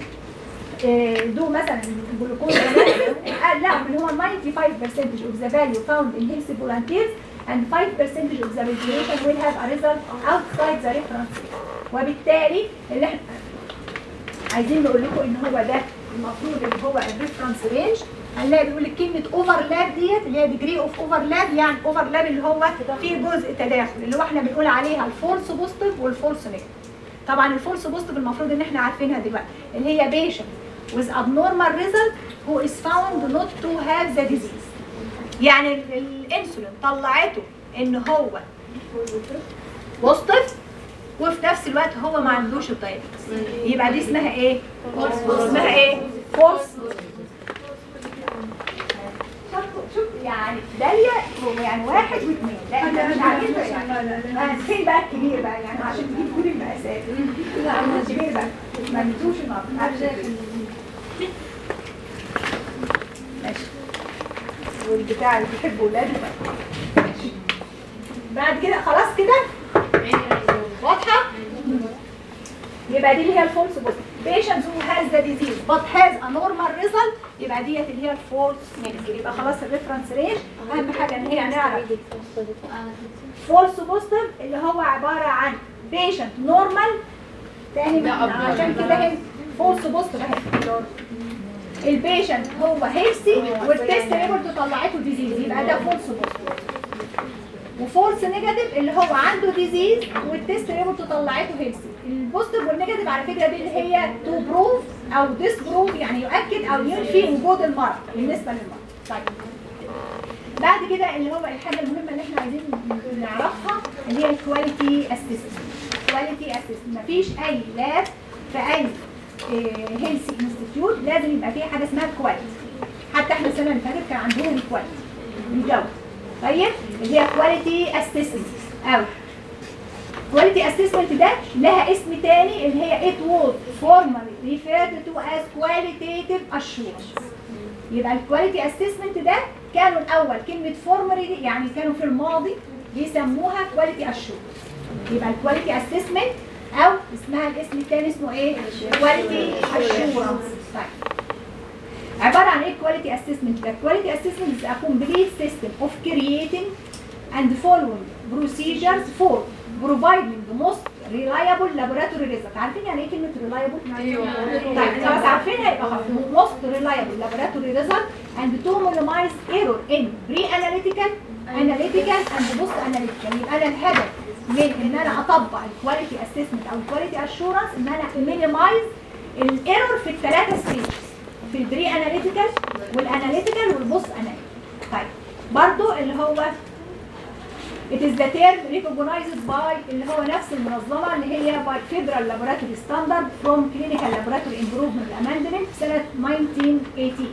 دو مثلا جلوكوز قال لا ان هو 95% of the value found in healthy volunteers and 5% of the population will have a result outside the reference وبالتالي اللي احنا عايزين نقول لكم ان هو ده المفروض اللي هو الريفرنس رينج هنلاقي بيقول لك كلمه اوفرلاب ديت اللي هي ديجري اوف اوفرلاب يعني اوفرلاب اللي هو فيه جزء تداخل اللي هو احنا بنقول عليها الفولس بوزيتيف والفولس نيجاتيف طبعا الفولس بوزيتيف المفروض ان احنا عارفينها دلوقتي اللي هي بيشنت with abnormal result who is found not to have the disease يعني ال- الانسولين طلعته ان هو بوزيتيف وفي نفس الوقت هو ما عندوش الدايابيتس يبقى دي اسمها ايه اسمها ايه فولس شوف يعني داليا هو يعني واحد واثنين لا احنا مش عارفين بقى يعني آه، فين بقى الكبير بقى يعني عشان تجيب كل المقاسات لا الكبير بقى ما نسوش النهارده ماشي والبتاع اللي بيحب ولاده بقى ماشي بعد كده خلاص كده واضحه يبقى دي اللي هي الفولس بوزيتيف patients who has the disease but has a normal result يبقى ديت اللي هي الفولس نيجاتيف يبقى خلاص الريفرنس رينج اهم حاجه ان هي نعرف فولس بوزيتيف اللي هو عباره عن patient normal تاني عشان كده هي فولس بوزيتيف اهي اللي ايرور البيشنت هو هيلثي والتست ريبورت طلعته ديزيز يبقى ده فولس بوزيتيف وفولس نيجاتيف اللي هو عنده ديزيز والتست ريبورت طلعته هيلثي البوزيتيف والنيجاتيف على فكره دي اللي هي تو بروف او ديس بروف يعني يؤكد او ينفي وجود المرض بالنسبه للمرض طيب بعد كده اللي هو الحاجه المهمه اللي احنا عايزين نعرفها اللي هي الكواليتي اسيستنت كواليتي اسيستنت مفيش اي لاب في اي هيلث انستتيوت لازم يبقى فيه حاجه اسمها كواليتي حتى احنا السنه اللي فاتت كان عندهم الكواليتي الجوده طيب اللي هي كواليتي اسيستنت او كواليتي اسيستمنت ده لها اسم تاني اللي هي it was formerly referred to as qualitative assurance يبقى الكواليتي اسيستمنت ده كانوا الاول كلمه فورمري دي يعني كانوا في الماضي بيسموها كواليتي اشورنس يبقى الكواليتي اسيستمنت او اسمها الاسم الثاني اسمه ايه كواليتي اشورنس طيب عباره عن ايه كواليتي اسيستمنت ده كواليتي اسيستمنت is a complete system of creating and following procedures for providing the most reliable laboratory result عارفين يعني ايه كلمه reliable ايوه طيب خلاص عارفينها يبقى خلاص most reliable laboratory result and to minimize error in pre-analytical analytical and post analytical يبقى انا الهدف من ان انا اطبق الكواليتي اسسمنت او الكواليتي اشورنس ان انا minimize الايرور في الثلاثه ستيجز في البري اناليتيكال والاناليتيكال والبوست اناليتيكال طيب برضو اللي هو It is the term recognized by اللي هو نفس المنظمة اللي هي by Federal Laboratory Standard from Clinical Laboratory Improvement Amendment سنة 1980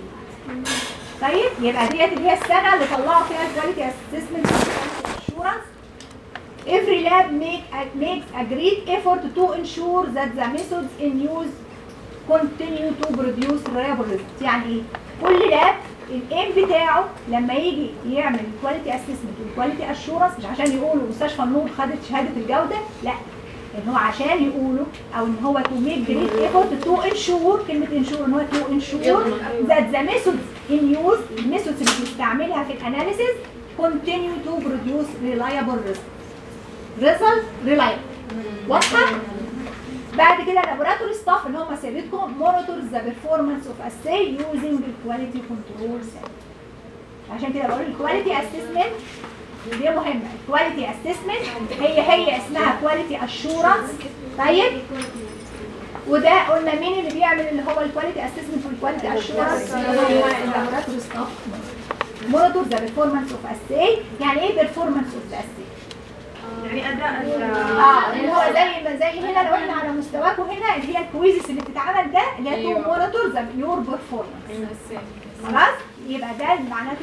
طيب يبقى ديت اللي هي السنة اللي طلعوا فيها الكواليتي اسسمنت assurance Every lab make a, makes a great effort to ensure that the methods in use continue to produce reliable results يعني ايه؟ كل لاب الايم بتاعه لما يجي يعمل الكواليتي اسسمنت والكواليتي اشورنس مش عشان يقولوا مستشفى النور خدت شهاده الجوده لا ان هو عشان يقولوا او ان هو تو ميك جريت ايفورت تو انشور كلمه انشور ان هو تو انشور ذات ذا ميثودز ان يوز الميثودز اللي بنستعملها في الاناليسيز continue to produce reliable results result reliable واضحه بعد كده لابوراتوري ستاف اللي هم سيادتكم مونيتورز ذا بيرفورمانس اوف اساي يوزنج الكواليتي كنترول سيل عشان كده بقول الكواليتي اسسمنت دي مهمه الكواليتي اسسمنت هي هي اسمها كواليتي اشورنس طيب وده قلنا مين اللي بيعمل اللي هو الكواليتي اسسمنت والكواليتي اشورنس هو اللابوراتوري ستاف مونيتور ذا بيرفورمانس اوف اساي يعني ايه بيرفورمانس اوف ذا اساي يعني اداء ال- اه اللي هو زي ما زي هنا لو احنا على مستواكم هنا اللي هي الكويزز اللي بتتعمل ده اللي هي تو مونيتور ذا يور بيرفورمانس خلاص يبقى ده اللي معناته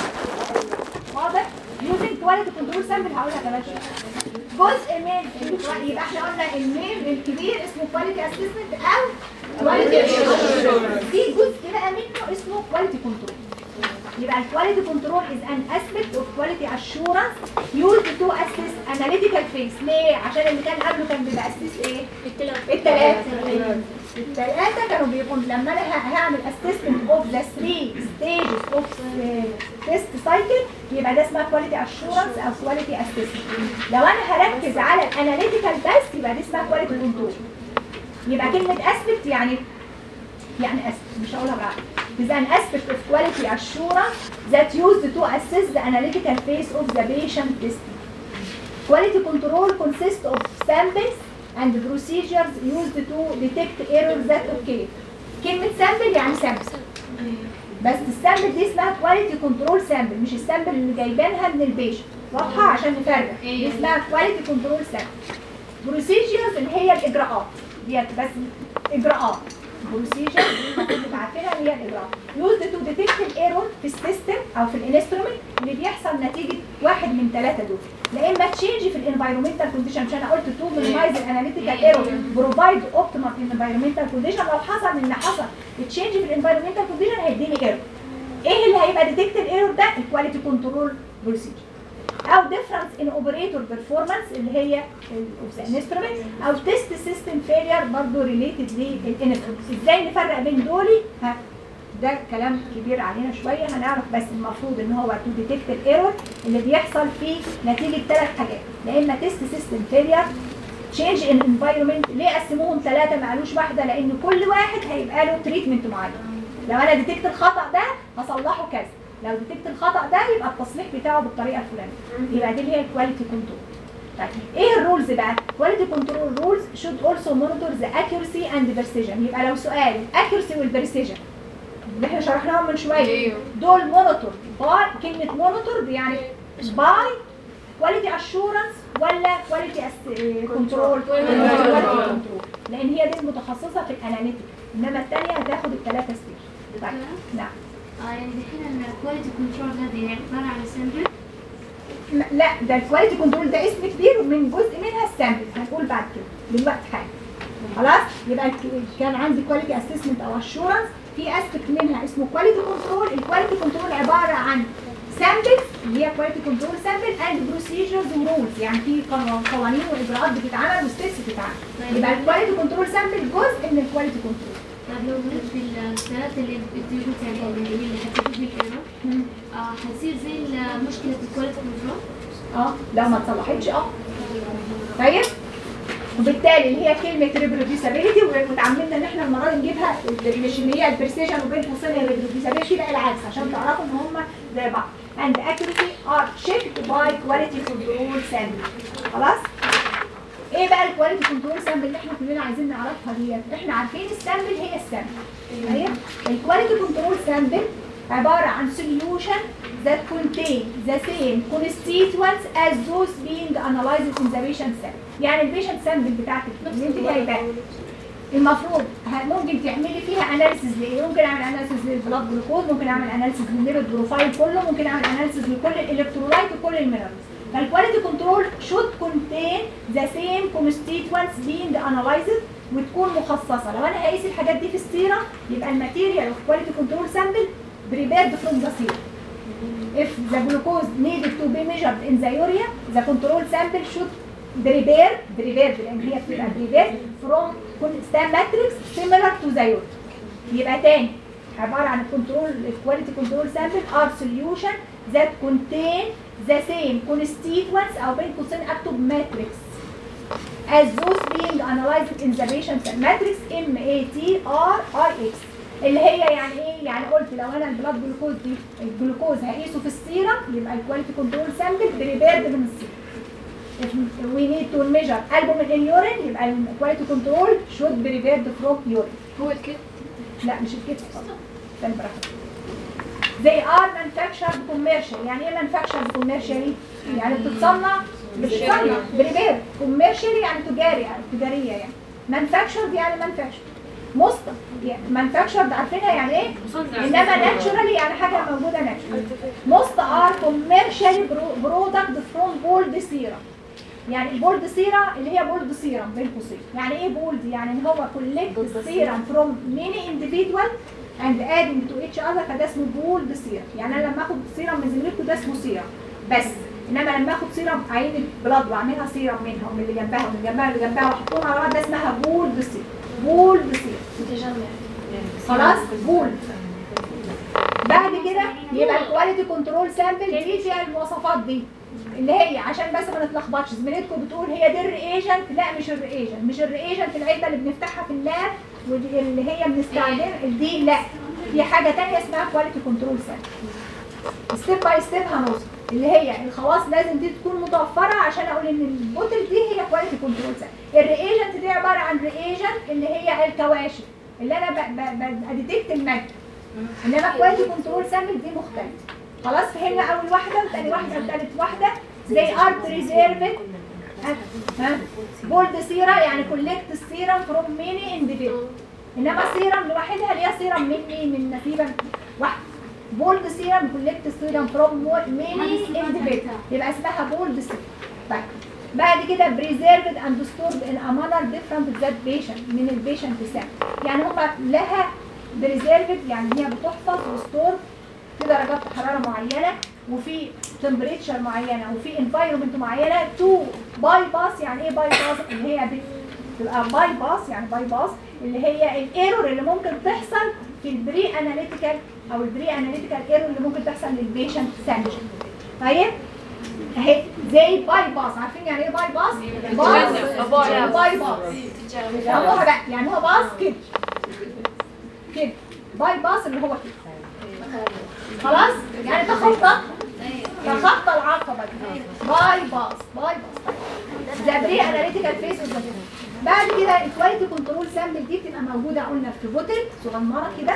واضح يوزنج كواليتي كنترول سامبل هقولها كمان شويه جزء من ال- يبقى احنا قلنا المين الكبير اسمه كواليتي اسسمنت او كواليتي في جزء بقى منه اسمه كواليتي كنترول يبقى الكواليتي كنترول از ان اسبكت اوف كواليتي اشورنس يوزد تو اسس اناليتيكال فيس ليه عشان اللي كان قبله كان بيبقى اسس ايه الثلاثه الثلاثه كانوا بيقوم لما انا ه- هعمل اسسمنت اوف ذا 3 ستيجز اوف تيست سايكل يبقى ده اسمها كواليتي اشورنس او كواليتي اسسمنت لو انا هركز على الاناليتيكال بس يبقى دي اسمها كواليتي كنترول يبقى كلمه اسبكت يعني يعني أس- مش هقولها بالعربي is an aspect of quality assurance that used to assess the analytical phase of the patient testing. Quality control consists of samples and procedures used to detect errors that occur. كلمة sample يعني sample. بس السامبل دي اسمها كواليتي كنترول سامبل مش السامبل اللي جايبينها من البيشنت واضحه عشان نفرق دي اسمها كواليتي كنترول سامبل بروسيجرز اللي هي الاجراءات ديت بس اجراءات بروسيجر المفروض تبقى عارفينها اللي هي الاجراءات يوزد تو ديتكت الايرور في السيستم او في الانسترومنت اللي بيحصل نتيجه واحد من ثلاثه دول لا اما تشينج في الانفايرمنتال كونديشن مش انا قلت تو مينيمايز الاناليتيكال ايرور بروفايد اوبتيمال انفايرمنتال كونديشن لو حصل ان حصل تشينج في الانفايرمنتال كونديشن هيديني ايرور ايه اللي هيبقى ديتكت الايرور ده الكواليتي كنترول بروسيجر او difference in operator performance اللي هي of the instrument او test system failure برضه related للانسترومنت ازاي نفرق بين دولي ها ده كلام كبير علينا شويه هنعرف بس المفروض ان هو تو ديتكت الايرور اللي بيحصل فيه نتيجه ثلاث حاجات يا اما تيست سيستم فيلير تشينج ان انفايرمنت ليه قسموهم ثلاثه ما قالوش واحده لان كل واحد هيبقى له تريتمنت معين لو انا ديتكت الخطا ده هصلحه كذا لو ديتكت الخطا ده يبقى التصليح بتاعه بالطريقه الفلانيه يبقى دي اللي هي الكواليتي كنترول طيب ايه الرولز بقى كواليتي كنترول رولز should also monitor the accuracy and precision يبقى لو سؤال accuracy والبريسيجن اللي احنا شرحناهم من شويه دول مونيتور باي كلمه مونيتور يعني باي كواليتي اشورنس ولا كواليتي كنترول كنترول لان هي دي المتخصصه في الاناليتيك انما الثانيه هتاخد الثلاثه ستيج طيب نعم آه يعني دحين الكواليتي كنترول هذه يعني عبارة عن سامبل م- لا ده الكواليتي كنترول ده اسم كبير ومن جزء منها السامبل هنقول بعد كده دلوقتي حاجه خلاص يبقى الك- كان عندي كواليتي اسسمنت او اشورنس في اسبكت منها اسمه كواليتي كنترول الكواليتي كنترول عباره عن سامبلز اللي هي كواليتي كنترول سامبل اند بروسيجرز ورولز يعني في قانون- قوانين واجراءات بتتعمل وستيبس بتتعمل يبقى الكواليتي كنترول سامبل جزء من الكواليتي كنترول طيب لو غلط في الثلاثة اللي انت قلت عليها اللي هي اللي حتسبب لي الايرور آه حتصير زي ال- مشكلة الكواليتي كنترول اه لو ما اتصلحتش اه طيب وبالتالي اللي هي كلمه ريبروديوسابيلتي ومتعمدنا ان احنا المره دي نجيبها مش اللي هي البرسيشن وبين قوسين الريبروديوسابيلتي لا العكس عشان تعرفوا ان هم زي بعض and accuracy are checked by quality control sample خلاص ايه بقى الكواليتي كنترول سامبل اللي احنا كلنا عايزين نعرفها ديت احنا عارفين السامبل هي السامبل ايوه الكواليتي كنترول سامبل عباره عن solution that contain the same constituents as those being analyzed in the patient sample يعني البيشنت سامبل بتاعتك اللي انت جايباها المفروض ه- ممكن تعملي فيها اناليسيز لايه؟ ممكن اعمل اناليسيز للبلاد جلوكوز، ممكن اعمل اناليسيز للليبيد بروفايل كله، ممكن اعمل اناليسيز لكل الالكترولايت وكل المينرالز. فالكواليتي كنترول should contain the same constituents being analyzed وتكون مخصصه، لو انا هقيس الحاجات دي في السيره يبقى الماتيريال اوف كواليتي كنترول سامبل prepared from the serum. If the glucose needed to be measured in the urea, the control sample should prepare prepared لان هي بتبقى prepared from stem matrix similar to the urea. يبقى تاني عبارة عن الكنترول الكواليتي كنترول سامبل ار solution that contain the same constituents او بين قوسين اكتب matrix as those being analyzed in the patient matrix M A T R I X اللي هي يعني ايه؟ يعني قلت لو انا البلاد جلوكوز دي الجلوكوز هقيسه في السيرم يبقى الكواليتي كنترول سامبل بريبيرد من السيرم. If we need to measure albumin in urine يبقى الكواليتي كنترول should be prepared from urine. هو الكت لا مش الكتف فقط ده البراكت they are manufactured commercial يعني ايه manufactured commercially يعني بتتصنع بتتصنع بريبير commercially يعني تجاري يعني تجاريه يعني manufactured يعني manufactured مصدر يعني manufactured عارفينها يعني ايه انما naturally يعني حاجه موجوده naturally most are commercially pro- product from gold serum يعني البولد سيرا اللي هي بولد سيرم بين قوسين يعني ايه بولد يعني ان هو كولكت سيرم فروم ميني individual and adding to each other فده اسمه بولد سيرم يعني انا لما اخد سيرم من زميلتكم ده اسمه سيرم بس انما لما اخد سيرم عين البلاد واعملها سيرم منها ومن اللي جنبها ومن جنبها واللي جنبها واحطهم على بعض ده اسمها بولد سيرم بولد سيرم متجمع خلاص بولد بعد كده يبقى الكواليتي كنترول سامبل دي فيها المواصفات دي اللي هي عشان بس ما نتلخبطش زميلتكم بتقول هي دي الرياجنت لا مش الرياجنت مش الرياجنت العلبه اللي بنفتحها في اللاب واللي هي بنستخدمها دي لا في حاجه تانية اسمها كواليتي كنترول سامبل ستيب باي ستيب هنوصل اللي هي الخواص لازم دي تكون متوفره عشان اقول ان البوتل دي هي كواليتي كنترول سامبل الرياجنت دي عباره عن رياجنت اللي هي الكواشف اللي انا بديتكت الماده انما كواليتي كنترول سامبل دي مختلفه خلاص فهمنا اول واحده وثاني واحده وثالث واحده زي ارت ريزيرفد ها بولد سيرا يعني كولكت السيرم فروم ميني انديفيدوال انما سيرم لوحدها اللي هي سيرم مني من نتيجه واحده بولد سيرم كولكت السيرم فروم ميني انديفيدوال يبقى اسمها بولد سيرم طيب بعد كده بريزيرفد اند ستورد ان ا مانر ديفرنت ذات بيشنت من البيشنت سام يعني هم لها بريزيرفد يعني هي بتحفظ وستور في درجات حراره معينه وفي تمبريتشر معينه وفي انفايرمنت معينه تو باي باس يعني ايه باي باس اللي هي بتبقى باي باس يعني باي باس اللي هي الايرور اللي ممكن تحصل في البري اناليتيكال او البري اناليتيكال ايرور اللي ممكن تحصل للبيشنت سامبل طيب اهي زي باي باس عارفين يعني ايه باي باس؟ باي باي باس يعملوها بقى يعني هو باص كده كده باي باص اللي هو كده خلاص يعني تخطى تخطى العقبه دي باي باص باي باص ده بري اناليتيكال فيس بعد كده الكواليتي كنترول سامبل دي بتبقى موجوده قلنا في بوتل صغننه كده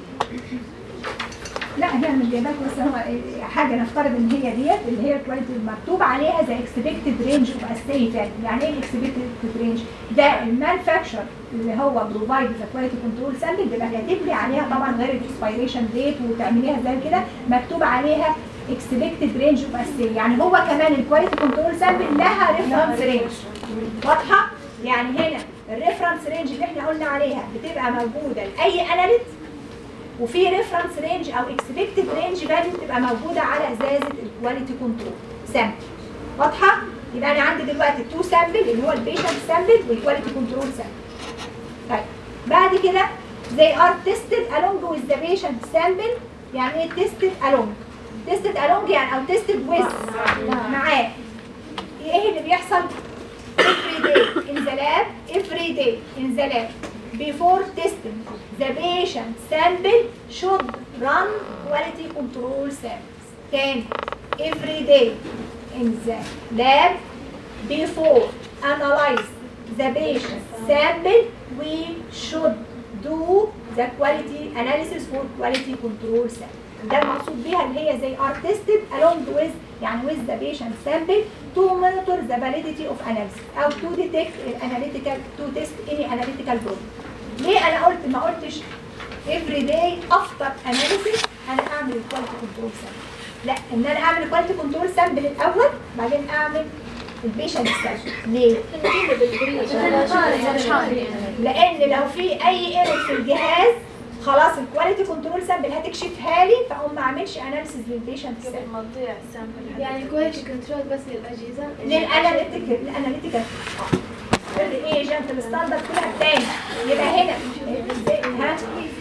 لا هي مش جايباك بس هو إيه، حاجه نفترض ان هي ديت اللي هي الكواليتي مكتوب عليها ذا اكسبكتد رينج اوف استي فاليو يعني ايه الاكسبكتد رينج ده المانفاكتشر اللي هو بروفايد ذا كواليتي كنترول سامبل بيبقى كاتب لي عليها طبعا غير الاكسبيريشن ديت وتعمليها زي كده مكتوب عليها اكسبكتد رينج اوف استي يعني هو كمان الكواليتي كنترول سامبل لها ريفرنس رينج واضحه يعني هنا الريفرنس رينج اللي احنا قلنا عليها بتبقى موجوده لاي اناليت وفي ريفرنس رينج او اكسبكتد رينج فاليو بتبقى موجوده على ازازه الكواليتي كنترول سامبل واضحه يبقى انا عندي دلوقتي التو سامبل اللي هو البيشنت سامبل والكواليتي كنترول سامبل طيب بعد كده they are tested along with the patient sample يعني ايه tested along tested along يعني او tested with معاه ايه اللي بيحصل every day in the lab every day in the lab before testing the patient sample should run quality control samples تاني every day in the lab before analyze the patient sample we should do the quality analysis for quality control sample ده المقصود بيها اللي هي زي are tested along with يعني with the patient sample to monitor the validity of analysis أو to detect analytical to test any analytical problem. ليه أنا قلت ما قلتش every day after analysis أنا أعمل الكواليتي كنترول sample. لا إن أنا أعمل الكواليتي كنترول sample الأول بعدين أعمل البيشنت sample. ليه؟ لان لو في اي ايرور في الجهاز خلاص الكواليتي كنترول سامبل هتكشفها لي فاقوم ما اعملش اناليسيس للبيشنت سامبل يعني كواليتي كنترول بس للأجهزة للاناليتيكال الاناليتيكال الايجنت الستاندرد كلها تاني يبقى هنا ها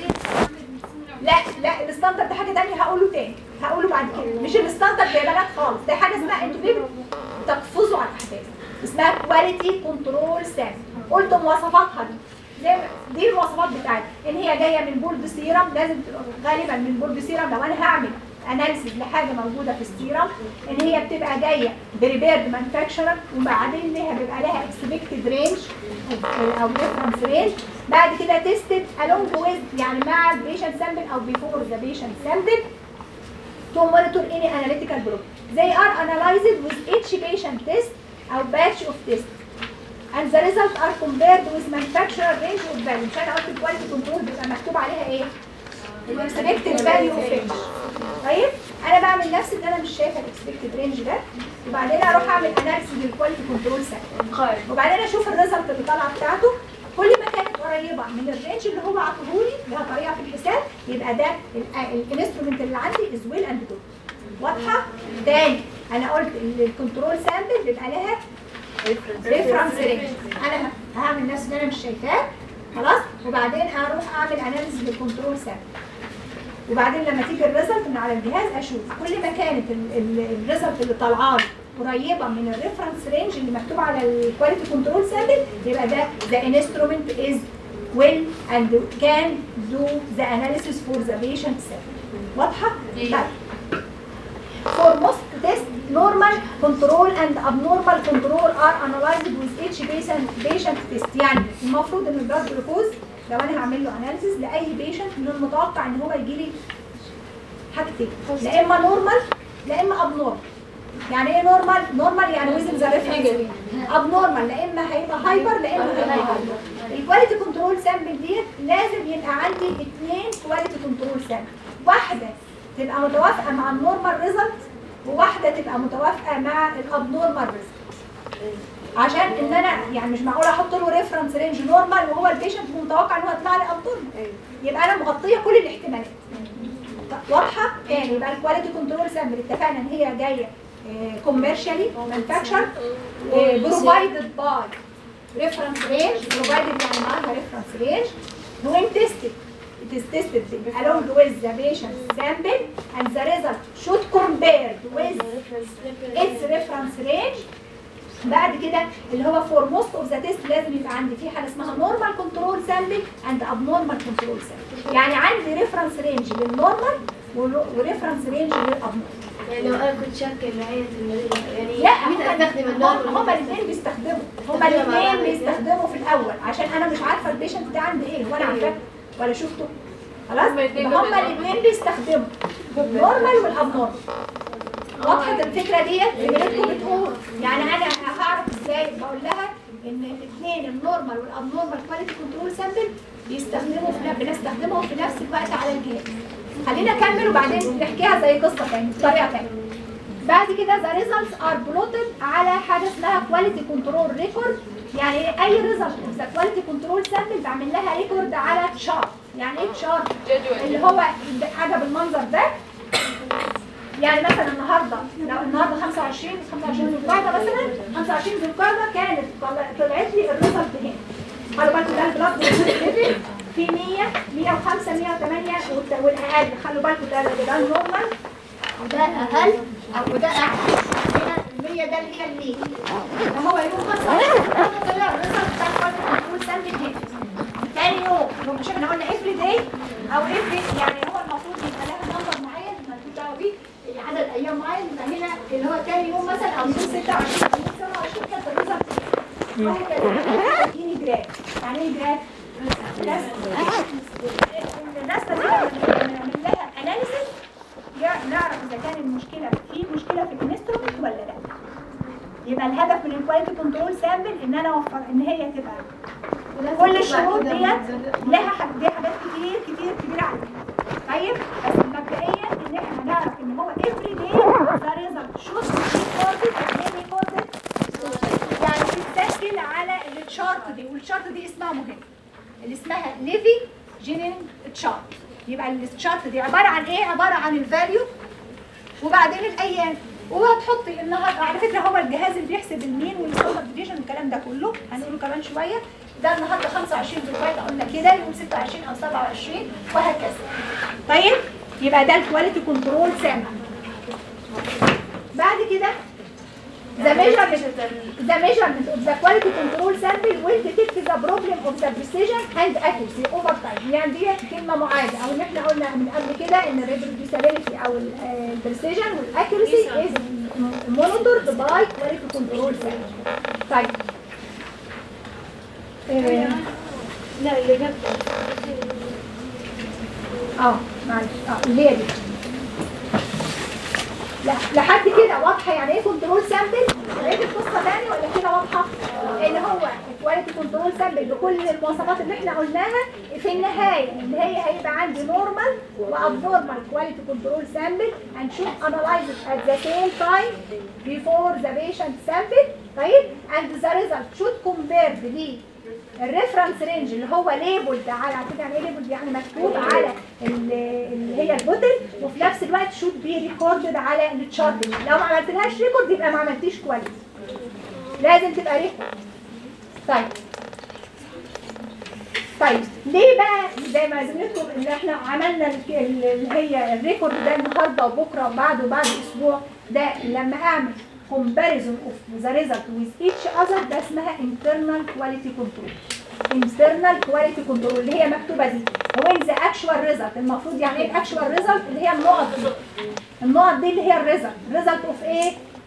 لا لا الستاندرد ده حاجه تانية هقوله تاني هقوله بعد كده مش الستاندرد يا بنات خالص ده حاجه اسمها انتوا ليه تقفزوا على الاحداث اسمها كواليتي كنترول سامبل قلت مواصفاتها دي زي ما- دي المواصفات بتاعتي ان هي جايه من بولد سيرم لازم تبقى غالبا من بولد سيرم لو انا هعمل اناليسيس لحاجه موجوده في السيرم ان هي بتبقى جايه بريبيرد مانفاكتشرر وبعدين ليها بيبقى لها اكسبكتد رينج او ريفرنس رينج بعد كده تيستد along with يعني مع البيشنت سامبل او بيفور ذا بيشنت سامبل to monitor any analytical problem. They are analyzed with each patient test أو batch of test. And the results are compared with manufacturer range of value. مش أنا قلت الكواليتي كنترول بيبقى مكتوب عليها إيه؟ الاكسبكتد فاليو اوف رينج. طيب أنا بعمل نفس اللي أنا مش شايفة الاكسبكتد رينج ده وبعدين أروح أعمل أناليسيس للكواليتي كنترول سامبل. وبعدين اشوف الريزلت اللي طالعه بتاعته كل ما كانت قريبه من الرينج اللي هو عطوهولي لها طريقه في الحساب يبقى ده الانسترومنت اللي عندي از ويل اند جود واضحه تاني انا قلت ال- الكنترول سامبل بيبقى لها ريفرنس رينج انا هعمل نفس اللي انا مش شايفاه خلاص وبعدين اروح اعمل اناليسيس للكنترول سامبل وبعدين لما تيجي الريزلت من على الجهاز اشوف كل ما كانت الريزلت اللي طالعه لي قريبه من الريفرنس رينج اللي مكتوب على الكواليتي كنترول سامبل يبقى ده ذا انسترومنت از ويل اند كان دو ذا اناليسيس فور ذا بيشنت sample واضحه؟ طيب For most tests, normal control and abnormal control are analyzed with each patient patient test. يعني المفروض ان البلاد جلوكوز لو انا هعمل له اناليسيس لاي بيشنت من المتوقع ان هو يجي لي حاجتين لا اما نورمال لا اما ابنورمال يعني ايه نورمال؟ نورمال يعني وزن ذا ريفرنس ابنورمال لا اما هيبقى هايبر لا اما هيبقى هايبر الكواليتي كنترول سامبل ديت لازم يبقى عندي اثنين كواليتي كنترول سامبل واحده تبقى متوافقه مع النورمال ريزلت وواحده تبقى متوافقه مع الابنورمال ريزلت عشان ان انا يعني مش معقول احط له ريفرنس رينج نورمال وهو البيشنت متوقع ان هو يطلع لي ابنورمال يبقى انا مغطيه كل الاحتمالات واضحه تاني يبقى الكواليتي كنترول سامبل اتفقنا ان هي جايه كوميرشالي مانفاكتشر بروفايدد باي ريفرنس رينج بروفايدد يعني معاها ريفرنس رينج وين تيستد it is tested along with the patient sample and the result should compare with its reference range بعد كده اللي هو for most of the test لازم يبقى عندي في حاجه اسمها normal control sample and abnormal control sample يعني عندي reference range للنورمال وريفرنس رينج للابنورمال يعني لو انا كنت شاكه ان عينة المريض يعني لا مين استخدم النار هم الاثنين بيستخدموا هم الاثنين بيستخدموا في الاول عشان انا مش عارفه البيشنت ده عنده ايه ولا عارفاه ولا شفته خلاص هم الاثنين بيستخدموا النورمال والابنورمال واضحه الفكره ديت زميلتكم بتقول يعني انا هعرف ازاي بقول لها ان الاثنين النورمال والابنورمال كواليتي كنترول سامبل بيستخدموا في بنستخدمهم في نفس الوقت على الجهاز خلينا نكمل وبعدين نحكيها زي قصه ثانيه بطريقه ثانيه بعد كده the results are plotted على حاجه اسمها quality control record يعني اي result of the quality control sample بعمل لها ريكورد على chart يعني ايه chart اللي هو حاجه بالمنظر ده يعني مثلا النهارده لو النهارده 25 25 ذو القعده مثلا 25 ذو القعده كانت طلع- طلعت لي الريزلت هنا خلوا بالكم ده البلاد ليفل في 100 105 108 والت- والاقل خلوا بالكم ده ده النورمال وده اقل او وده اعلى هنا ال 100 ده اللي هي الليل فهو يوم 25 طلع الريزلت بتاع الكواليتي كنترول سامبل هنا تاني يوم يوم مش احنا قلنا افري داي او افري يعني هو المفروض يبقى لها نمبر معين مالكوش دعوه بيه عدد ايام معين يبقى هنا اللي هو تاني يوم مثلا او يوم 26 او يوم 27 كانت الريزلت وهكذا اديني جراف يعني ايه جراف؟ الرسمه دي بنعمل لها اناليسيس نعرف اذا كان المشكله في مشكله في الانسترومنت ولا لا يبقى الهدف من الكواليتي كنترول سامبل ان انا اوفر ان هي تبقى كل الشروط ديت لها حاجات دي حاجات كتير كتير كبيره عليها طيب بس مبدئيا ان احنا نعرف ان هو افري داي ذا ريزلت شوت ريكوردد يعني ريكوردد يعني بتسجل على التشارت دي والتشارت دي اسمها مهم اللي اسمها ليفي جينين تشارت يبقى التشارت دي عباره عن ايه عباره عن الفاليو وبعدين الايام وهتحطي النهارده على فكره هو الجهاز اللي بيحسب المين والسوبر ديفيجن والكلام ده كله هنقوله كمان شويه ده النهارده 25 بالفايده قلنا كده يوم 26 او 27 وهكذا طيب يبقى ده الكواليتي كنترول سامع بعد كده the measurement the measurement of the quality control sample will detect the problem of the precision and accuracy over time يعني دي كلمة معادة او ان احنا قلنا من قبل كده ان الريبروديوسابيلتي او البريسيجن والاكيورسي is monitored by quality control sample طيب آه، لا اللي قبل اه معلش اه اللي هي دي لا لحد كده واضحه يعني ايه كنترول سامبل لقيت القصه تاني ولا كده واضحه ان هو الكواليتي كنترول سامبل بكل المواصفات اللي احنا قلناها في النهايه ان هي هيبقى عندي نورمال وابنورمال كواليتي كنترول سامبل and should analyze it at the same time before the patient sample طيب and the result should compare the الريفرنس رينج اللي هو ليبلد على على فكره يعني ايه ليبلد يعني مكتوب على ال- اللي هي البوتل وفي نفس الوقت شوت بي ريكوردد على التشارت لو ما عملتلهاش ريكورد يبقى ما عملتيش كويس لازم تبقى ريكورد طيب طيب ليه بقى زي ما زميلتكم ان احنا عملنا ال- ال- اللي هي الريكورد ده النهارده وبكره وبعده وبعد اسبوع ده لما اعمل comparison of the result with each other ده اسمها internal quality control internal quality control اللي هي مكتوبه دي when the actual result المفروض يعني ايه الاكشوال result اللي هي النقط دي النقط دي اللي هي الريزلت result of ايه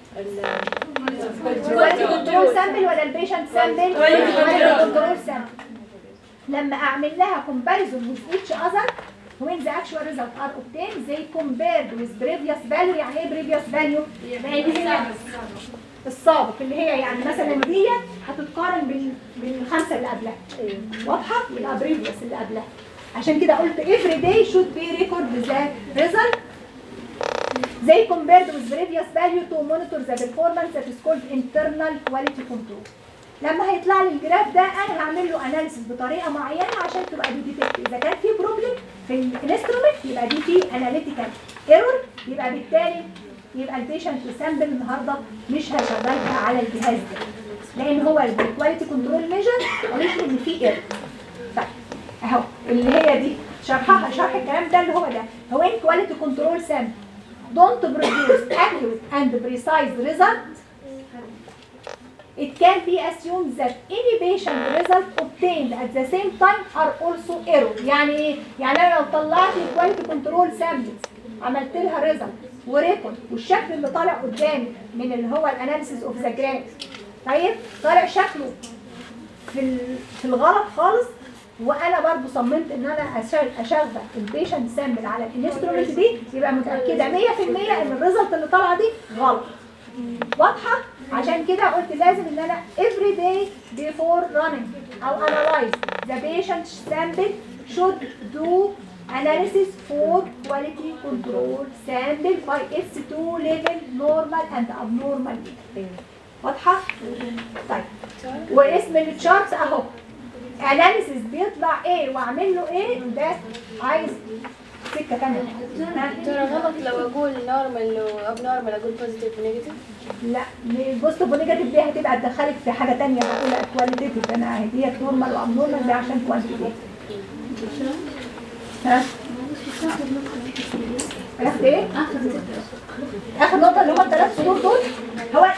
quality control sample ولا البيشنت sample quality control sample لما اعمل لها comparison with each other when the actual result are obtained they compared with previous value يعني ايه previous value؟ يعني هي السابق اللي هي يعني مثلا دي هتتقارن بال- بالخمسه اللي قبلها واضحه؟ يبقى previous اللي قبلها عشان كده قلت every day should be record the result they compared with previous value to monitor the performance that is called internal quality control لما هيطلع لي الجراف ده انا هعمل له اناليسيس بطريقه معينه عشان تبقى دي ديتكت اذا كان في بروبلم في الانسترومنت يبقى دي في اناليتيكال ايرور يبقى بالتالي يبقى البيشنت سامبل النهارده مش هشغلها على الجهاز ده لان هو الكواليتي كنترول ميجر قالت لي ان في ايرور طيب اهو اللي هي دي شرحها شرح الكلام ده اللي هو ده هو ان كواليتي كنترول سامبل don't produce accurate and precise result it can be assumed that any patient result obtained at the same time are also error يعني ايه؟ يعني انا لو طلعت الكواليتي كنترول سامبلز عملت لها ريزلت وريكورد والشكل اللي طالع قدامي من اللي هو الاناليسيس اوف ذا جراف طيب طالع شكله في ال- في الغلط خالص وانا برضو صممت ان انا أشغل- اشغل البيشنت سامبل على الانسترومنت دي يبقى متاكده 100% ان الريزلت اللي طالعه دي غلط واضحه عشان كده قلت لازم ان انا every day before running او analyze the patient sample should do analysis for quality control sample by its two level normal and abnormal واضحه طيب واسم التشارت اهو اناليسيس بيطلع ايه واعمل له ايه ده عايز سكه ثانيه ترى غلط لو اقول نورمال واب نورمال اقول بوزيتيف ونيجاتيف لا البوزيتيف ونيجاتيف دي هتبقى تدخلك في حاجه ثانيه بقولها كواليتيف انا دي نورمال واب نورمال دي عشان كوانتيتيف ها عرفت ايه؟ اخر نقطة اخر نقطه اللي هم الثلاث سطور دول هو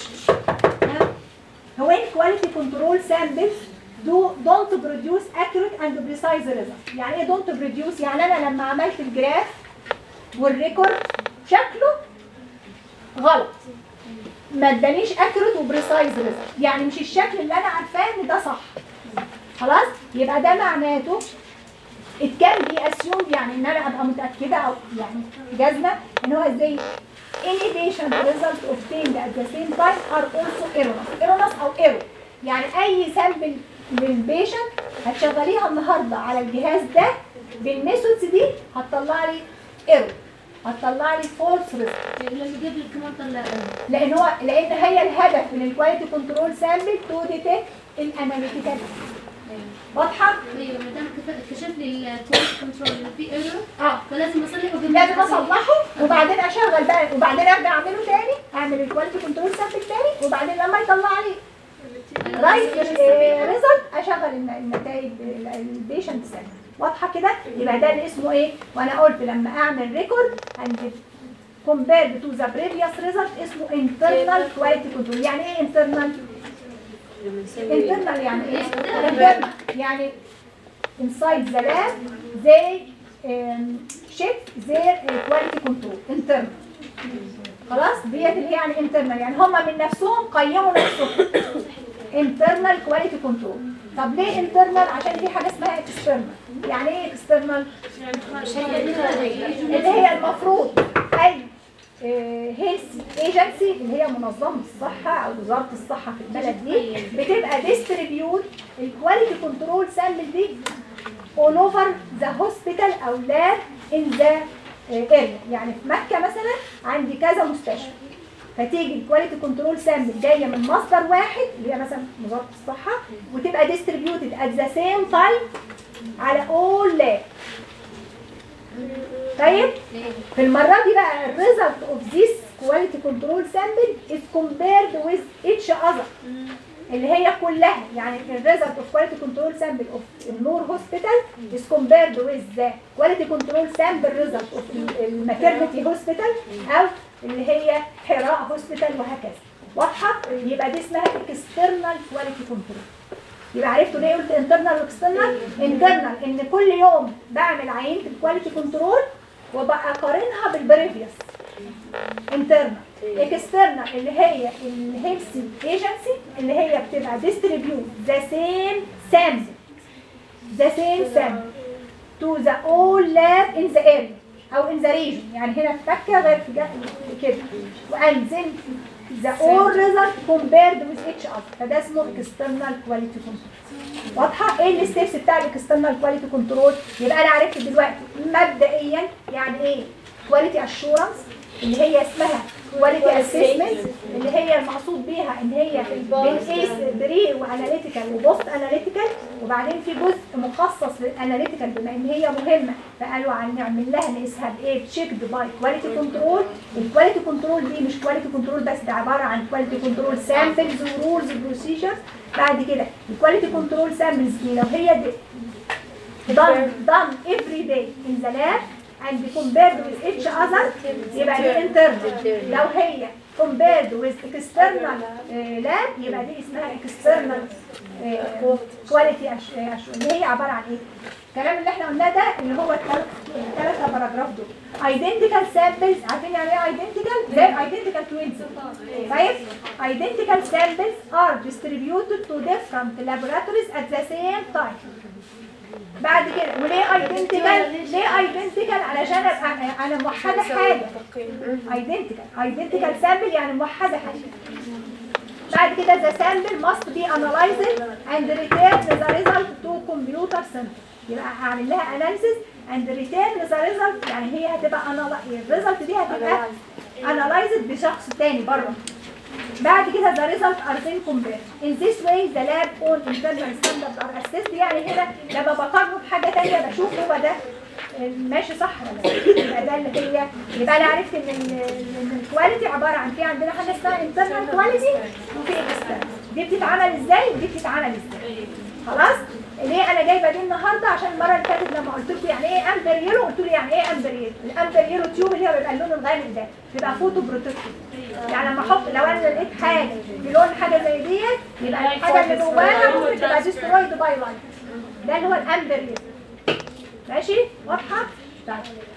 هو ان كواليتي كنترول سامبلز do don't produce accurate and precise result يعني ايه don't produce يعني انا لما عملت الجراف والريكورد شكله غلط ما ادانيش accurate وبريسايز result يعني مش الشكل اللي انا عارفاه ان ده صح خلاص يبقى ده معناته it can be assumed يعني ان انا ابقى متاكده او يعني جازمه ان هو ازاي any patient result obtained at the same time are also erroneous erroneous او error يعني اي سامبل للبيشنت هتشغليها النهارده على الجهاز ده بالميثودز دي هتطلع لي ايرور هتطلع لي فولس ريزلت اللي قبل كمان طلع لان هو لان هي الهدف من الكواليتي كنترول سامبل تو ديتكت الاناليتيكال واضحه ايوه ما دام كف- كشف لي الكواليتي كنترول اللي فيه ايرور اه فلازم اصلحه قبل لازم اصلحه وبعدين اشغل بقى وبعدين ارجع اعمله تاني اعمل الكواليتي كنترول سامبل تاني وبعدين لما يطلع لي رايت ريزلت اشغل الن- النتائج البيشنت سامبل واضحه كده يبقى ده اللي اسمه ايه وانا قلت لما اعمل ريكورد اند compared to the previous result اسمه internal quality control يعني ايه internal لما نسوي internal يعني ايه internal يعني inside the lab they um, check their uh, quality control internal خلاص ديت اللي هي يعني internal يعني هم من نفسهم قيموا نفسهم internal quality control طب ليه internal عشان في حاجه اسمها external يعني ايه external اللي هي المفروض اي هيلث ايجنسي اللي هي منظمه الصحه او وزاره الصحه في البلد دي بتبقى ديستريبيوت الكواليتي كنترول سامبل دي all over the hospital او lab in the area يعني في مكه مثلا عندي كذا مستشفى فتيجي الكواليتي كنترول سامبل جايه من مصدر واحد اللي هي مثلا وزاره الصحه وتبقى ديستريبيوتد at the same time على all lab طيب في المرة دي بقى الريزلت اوف ذيس كواليتي كنترول سامبل از compared with each other اللي هي كلها يعني الريزلت اوف كواليتي كنترول سامبل اوف النور هوسبيتال از compared with the كواليتي كنترول سامبل ريزلت اوف الماترنتي هوسبيتال او اللي هي حراء هوسبيتال وهكذا واضحة؟ يبقى دي اسمها اكسترنال كواليتي كنترول يبقى عرفتوا ليه قلت انترنال واكسترنال انترنال ان كل يوم بعمل عينه الكواليتي كنترول وبقى اقارنها بالبريفيوس انترنال اكسترنال اللي هي الهيلثي ايجنسي اللي هي بتبقى ديستريبيوت ذا سيم سامبل ذا سيم سامبل تو ذا اول لاب ان ذا اريا او ان ذا ريجن يعني هنا في مكه غير في جا- كده وان then the all result compared with each other فده اسمه external quality control واضحه ايه الستبس بتاع الاكسترنال كواليتي كنترول يبقى انا عرفت دلوقتي مبدئيا يعني ايه كواليتي اشورنس اللي هي اسمها كواليتي اسسمنت اللي هي المقصود بيها ان هي بنقيس بري واناليتيكال وبوست اناليتيكال وبعدين في جزء مخصص للاناليتيكال بما ان هي مهمه فقالوا عن نعمل لها نقيسها بايه تشيكد باي كواليتي كنترول الكواليتي كنترول دي مش كواليتي كنترول بس ده عباره عن كواليتي كنترول سامبلز ورولز بروسيجرز بعد كده الكواليتي كنترول سامبلز دي لو هي دي done done every day in the lab and compared with each other يبقى دي internal لو هي compared with external آه، lab يبقى دي اسمها external آه، quality assurance اللي هي عبارة عن ايه؟ الكلام اللي احنا قلناه ده اللي هو الثلاثة باراجراف دول identical samples عارفين يعني ايه identical؟ زي identical twins طيب identical samples are distributed to different laboratories at the same time بعد كده وليه ايدنتيكال ليه ايدنتيكال علشان ابقى انا موحده حاجه ايدنتيكال ايدنتيكال سامبل يعني موحده حاجه بعد كده the sample must be analyzed and return the result to computer center يبقى هعمل لها analysis and return the result يعني هي هتبقى analyzed الريزلت دي هتبقى analyzed بشخص تاني بره بعد كده the result are then compared. In this way the lab own internal standards are assessed يعني هنا لما بقارنه بحاجة تانية بشوف هو ده ماشي صح ولا لا يبقى ده اللي هي يبقى انا عرفت ان ال- ان الكواليتي عباره عن في عندنا حاجه اسمها internal كواليتي وفي external دي بتتعمل ازاي ودي بتتعمل ازاي خلاص ليه انا جايبه دي النهارده عشان المره اللي فاتت لما قلت لكم يعني ايه امبر يلو قلت لي يعني ايه امبر يلو الامبر يلو تيوب اللي هو بيبقى اللون الغامق ده بيبقى فوتو بروتكتيف يعني لما احط لو انا لقيت حاجه بلون حاجه زي ديت يبقى الحاجه اللي جواها ممكن تبقى ديسترويد باي لايت ده اللي هو الامبر يلو ماشي واضحه طيب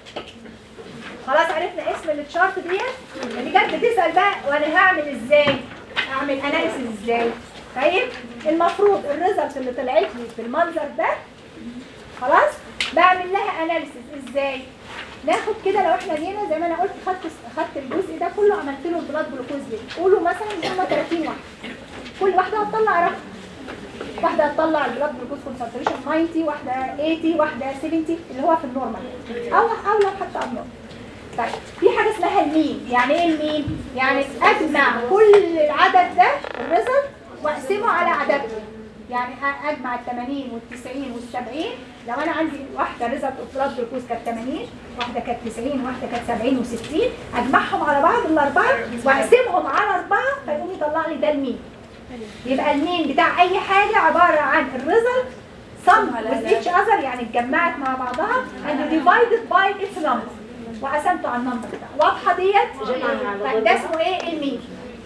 خلاص عرفنا اسم التشارت ديت اللي كانت بتسال بقى وانا هعمل ازاي اعمل اناليسيس ازاي طيب المفروض الريزلت اللي طلعت لي في المنظر ده خلاص بعمل لها اناليسيس ازاي ناخد كده لو احنا جينا زي ما انا قلت خدت خدت الجزء ده كله عملت له البلاد جلوكوز دي قولوا مثلا ان هم 30 واحده كل واحده هتطلع رقم واحده هتطلع البلاد جلوكوز كونسنتريشن 90 واحده 80 واحده 70 اللي هو في النورمال او او لو حتى ابنورمال طيب في حاجه اسمها المين يعني ايه المين يعني اجمع كل العدد ده الريزلت واقسمه على عددهم يعني أ- اجمع ال 80 وال 90 وال 70 لو انا عندي واحده ريزلت اوف بلاد جلوكوز كانت 80 واحده كانت 90 واحده كانت 70 و60 اجمعهم على بعض الاربعه واقسمهم على اربعه فيقوم يطلع لي ده المين يبقى المين بتاع اي حاجه عباره عن الريزلت sum with each other يعني اتجمعت مع بعضها and divided by its number وقسمته على النمبر ده واضحه ديت طيب ده اسمه ايه المين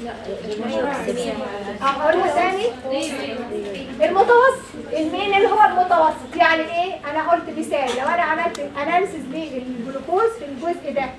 اقوله ثاني المتوسط المين اللي هو المتوسط يعني ايه انا قلت مثال لو انا عملت اناليسيس للجلوكوز في الجزء ده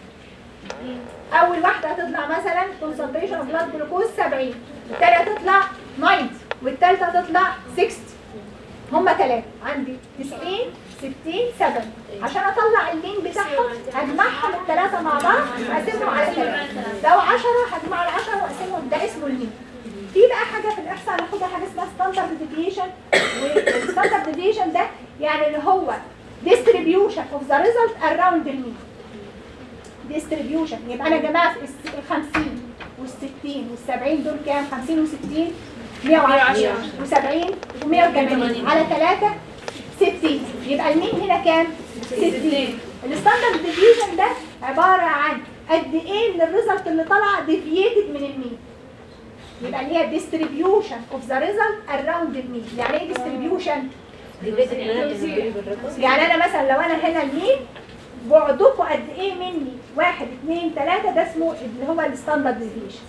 اول واحده هتطلع مثلا concentration of blood جلوكوز 70 الثانيه هتطلع 90 والثالثه هتطلع 60 هما ثلاثه عندي 90 60 70 عشان اطلع المين بتاعهم هجمعهم الثلاثه مع بعض واقسمهم على ثلاثه لو 10 هجمع ال 10 واقسمهم ده اسمه المين في بقى حاجه في الاحصاء هناخدها حاجه اسمها ستاندرد ديفيشن والستاندرد ديفيشن ده يعني اللي هو distribution of the result around the mean distribution يبقى انا يا جماعه ال 50 وال 60 وال 70 دول كام 50 و 60 110 و70 و180 على 3 60 يبقى المين هنا كام 60 الستاندرد ديفيجن ده عباره عن قد ايه من الريزلت اللي طالعه ديفييتد من المين يبقى اللي هي distribution of the result around the mean يعني ايه distribution يعني انا مثلا لو انا هنا المين بعدكم قد ايه مني واحد اتنين تلاتة ده اسمه اللي هو الستاندرد ديفيشن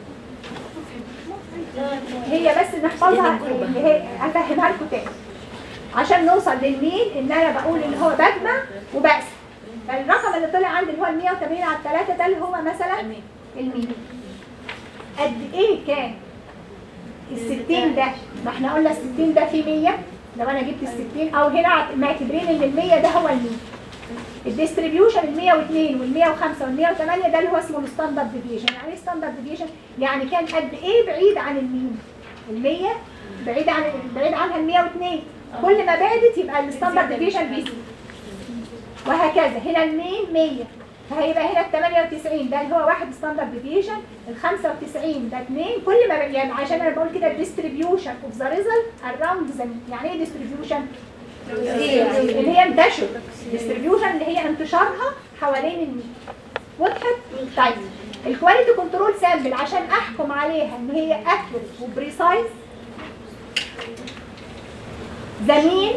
هي بس نحفظها اللي هي هفهمها لكم تاني عشان نوصل للمين ان انا بقول ان هو بجمع وبقسم فالرقم اللي طلع عندي اللي هو ال 180 على الثلاثة ده اللي هو مثلا المين قد ايه كان ال 60 ده ما احنا قلنا ال 60 ده فيه 100 لو انا جبت ال 60 او هنا معتبرين ان ال 100 ده هو المين الديستريبيوشن ال 102 وال 105 وال 108 ده اللي هو اسمه الستاندرد ديفيشن يعني ايه ستاندرد ديفيشن يعني كان قد ايه بعيد عن المين ال 100 بعيد عن بعيد عنها ال 102 كل ما بعدت يبقى الستاندرد ديفيشن بيزيد وهكذا هنا المين 100 فهيبقى هنا ال 98 ده اللي هو واحد ستاندرد ديفيشن ال 95 ده 2 كل ما يعني عشان انا بقول كده الديستريبيوشن اوف ذا ريزلت اراوند ذا يعني ايه ديستريبيوشن اللي هي انتشر ديستريبيوشن اللي هي انتشارها حوالين الميل وضحت طيب الكواليتي كنترول سامبل عشان احكم عليها ان هي اكيوريت وبريسايز ذا مين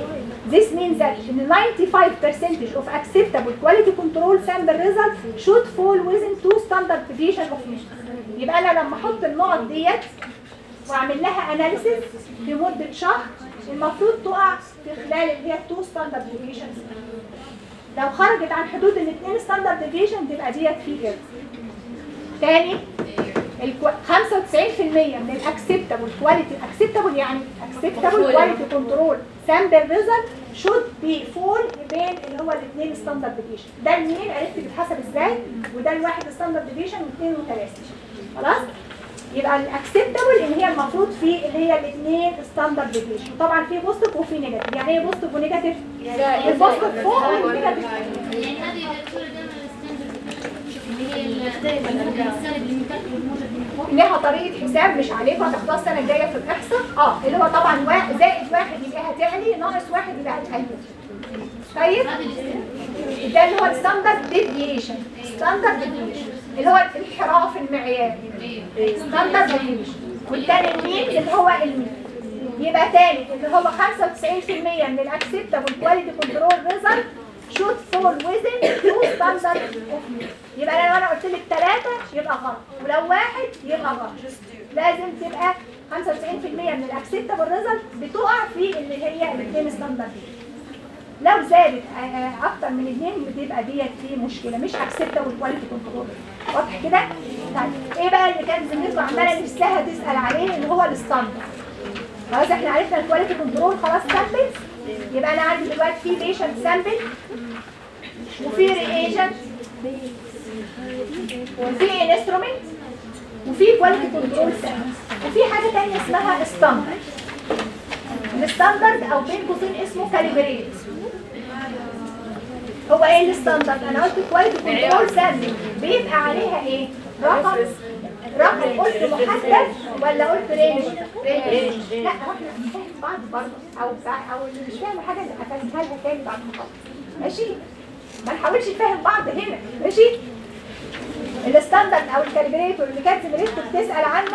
This means that in 95% of acceptable quality control sample result should fall within two standard deviation of mean. يبقى انا لما احط النقط ديت واعمل لها اناليسيس في مده شهر المفروض تقع في خلال اللي هي تو ستاندرد ديفيشنز لو خرجت عن حدود الاثنين ستاندرد ديفيشن تبقى ديت في ايرور تاني الكو... 95% من الاكسبتابل كواليتي اكسبتابل يعني اكسبتابل كواليتي كنترول سامبل ريزلت شود بي فول بين اللي هو الاثنين ستاندرد ديفيشن ده المين عرفت بيتحسب ازاي وده الواحد ستاندرد ديفيشن واثنين وثلاثه خلاص يبقى الاكسبتابل ان هي المفروض في اللي هي الاثنين ستاندرد ديفيشن طبعا في بوزيتيف وفي نيجاتيف يعني ايه بوزيتيف ونيجاتيف البوزيتيف فوق والنيجاتيف تحت. يعني هذه الصورة دائما الستاندرد اللي هي السالب اللي من تحت والموجب من فوق ليها طريقه حساب مش عليكم هتاخدوها السنه الجايه في الاحصاء اه اللي هو طبعا واحد زائد واحد يبقى هتعلي ناقص واحد يبقى هتقلل طيب هذه الستاندرد ده اللي هو الستاندرد ديفيشن ستاندرد ديفيشن اللي هو الانحراف المعياري ستاندرد ديفيشن والتاني المين اللي هو المين يبقى تاني اللي هو 95% من الاكسبتابل كواليتي كنترول ريزلت should fall within two standard of mean يبقى انا لو انا قلت لك ثلاثة يبقى غلط ولو واحد يبقى غلط لازم تبقى 95% من الاكسبتابل ريزلت بتقع في اللي هي الاثنين ستاندرد لو زادت آه، آه، اكتر من اثنين بتبقى ديت في مشكله مش اكسبتابل كواليتي كنترول واضح كده طيب ايه بقى اللي كانت زميلتكم عماله نفسها تسال عليه اللي هو الستاندرد خلاص احنا عرفنا الكواليتي كنترول خلاص سامبل يبقى انا عندي دلوقتي في بيشنت سامبل وفي ريجنت وفي انسترومنت وفي كواليتي كنترول سامبل وفي حاجه ثانيه اسمها ستاندرد الستاندرد او بين قوسين اسمه كاليبريت هو ايه الستاندرد انا قلت كواليتي كنترول سامبل بيبقى عليها ايه رقم رقم قلت محدد ولا قلت رينج رينج لا هو احنا بنفهم بعض برضه او بتاع- او اللي مش فاهم حاجه اللي هفهمها لها تاني بعد ما اخلص ماشي ما نحاولش نفهم بعض هنا ماشي الستاندرد او الكاليبريتور اللي كانت زميلتكم بتسال عنه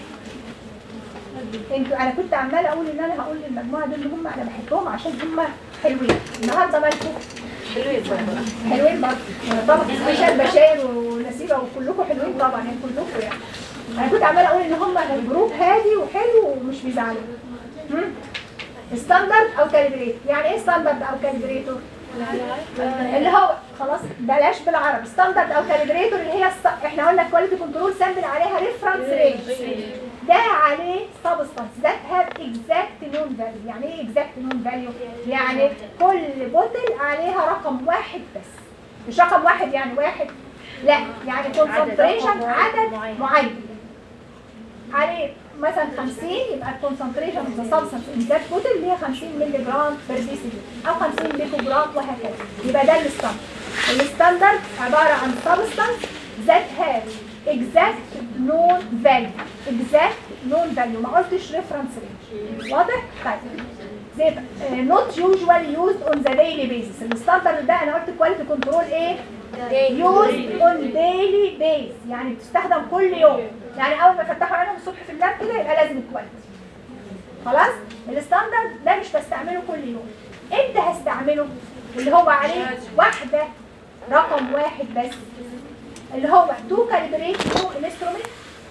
انتوا انا كنت عماله اقول ان انا هقول للمجموعه دول اللي هم انا بحبهم عشان هم حلوين النهارده مالكم حلوين برضه طبعا سبيشال بشار ونسيبه وكلكم حلوين طبعا يعني كلكم يعني انا كنت عماله اقول ان هم الجروب هادي وحلو ومش بيزعلوا ستاندرد او كاليبريتور يعني ايه ستاندرد او كاليبريتور اللي هو خلاص بلاش بالعربي ستاندرد او كاليبريتور اللي هي الص... احنا قلنا كواليتي كنترول سامبل عليها ريفرنس رينج ده عليه سبستانس ذات هاف اكزاكت نون فاليو يعني ايه اكزاكت نون فاليو يعني كل بوتل عليها رقم واحد بس مش رقم واحد يعني واحد لا يعني كونسنتريشن عدد معين عليه مثلا 50 يبقى الكونسنتريشن اوف ذا سبستانس ان ذات بوتل اللي هي 50 مللي جرام بير ديسيليتر او 50 ميكرو جرام وهكذا يبقى ده الستاندرد الستاندرد عباره عن سبستانس ذات هاف exact known value exact known value ما قلتش reference range واضح؟ طيب زي uh, not usually used on the daily basis الستاندرد ده انا قلت quality control ايه؟ used on daily basis يعني بتستخدم كل يوم يعني اول ما فتحوا عينهم الصبح في اللاب كده يبقى لازم الكواليتي خلاص الستاندرد ده مش بستعمله كل يوم امتى هستعمله اللي هو عليه واحده رقم واحد بس اللي هو تو كاليبريت تو انسترومنت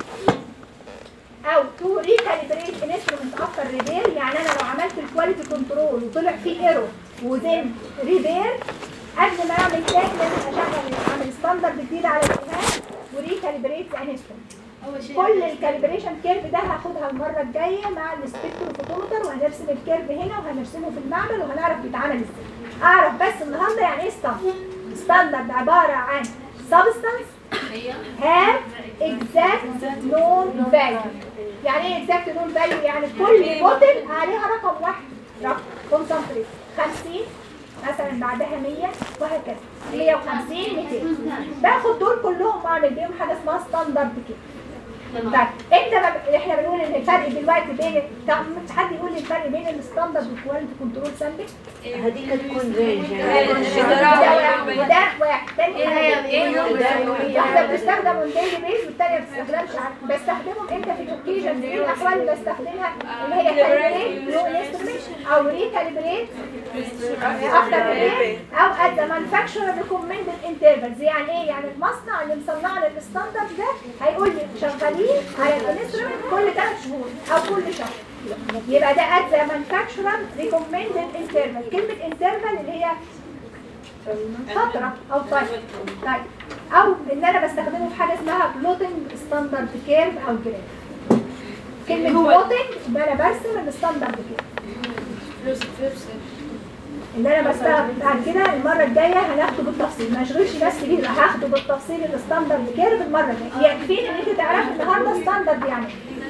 او تو ريكاليبريت انسترومنت افتر ريبير يعني انا لو عملت الكواليتي كنترول وطلع فيه ايرور وزين ريبير قبل ما اعمل تاني لازم اشغل اعمل ستاندرد جديد على الجهاز وريكاليبريت انسترومنت اول شيء كل الكاليبريشن كيرف ده هاخدها المره الجايه مع السبكتروفوتومتر وهنرسم الكيرف هنا وهنرسمه في المعمل وهنعرف بيتعمل ازاي اعرف بس النهارده يعني ايه ستاندرد ستاندرد عباره عن substance have exact known value يعني ايه exact known value يعني كل بوتل عليها رقم واحد رقم كونسنتريت 50 مثلا بعدها 100 وهكذا 150 200 باخد دول كلهم واعمل بيهم حاجه اسمها ستاندرد كده طيب انت ما احنا بنقول ان الفرق دلوقتي بين طب مش حد يقول لي الفرق بين الستاندرد والكواليتي كنترول سامبل هذيك تكون رينج ده واحد وده واحد تاني حاجه واحده بتستخدم اون ديلي بيز والتانيه ما بتستخدمش عن- بستخدمهم امتى في الاوكيجن ايه الاحوال اللي بستخدمها اللي هي كاليبريت لو انسترومنت او ريكاليبريت افتر كاليبريت او ات ذا مانفاكتشر ريكومندد انترفلز يعني ايه يعني المصنع اللي مصنع لي الستاندرد ده هيقول لي شغالين على الانسترومنت كل ثلاث شهور او كل شهر يبقى ده ات ذا مانفاكتشر ريكومندد انترفال كلمه انترفال اللي هي فترة أو طيب طيب أو إن أنا بستخدمه في حاجة اسمها بلوتنج ستاندرد كيرف أو جراف كلمة بلوتنج يبقى أنا برسم الستاندرد كيرف اللي أنا بستخدم بعد كده المرة الجاية هناخده بالتفصيل ما اشغلش نفسي بيه لا هاخده بالتفصيل الستاندرد كيرف المرة الجاية يكفيني إن أنت تعرفي النهاردة ستاندرد يعني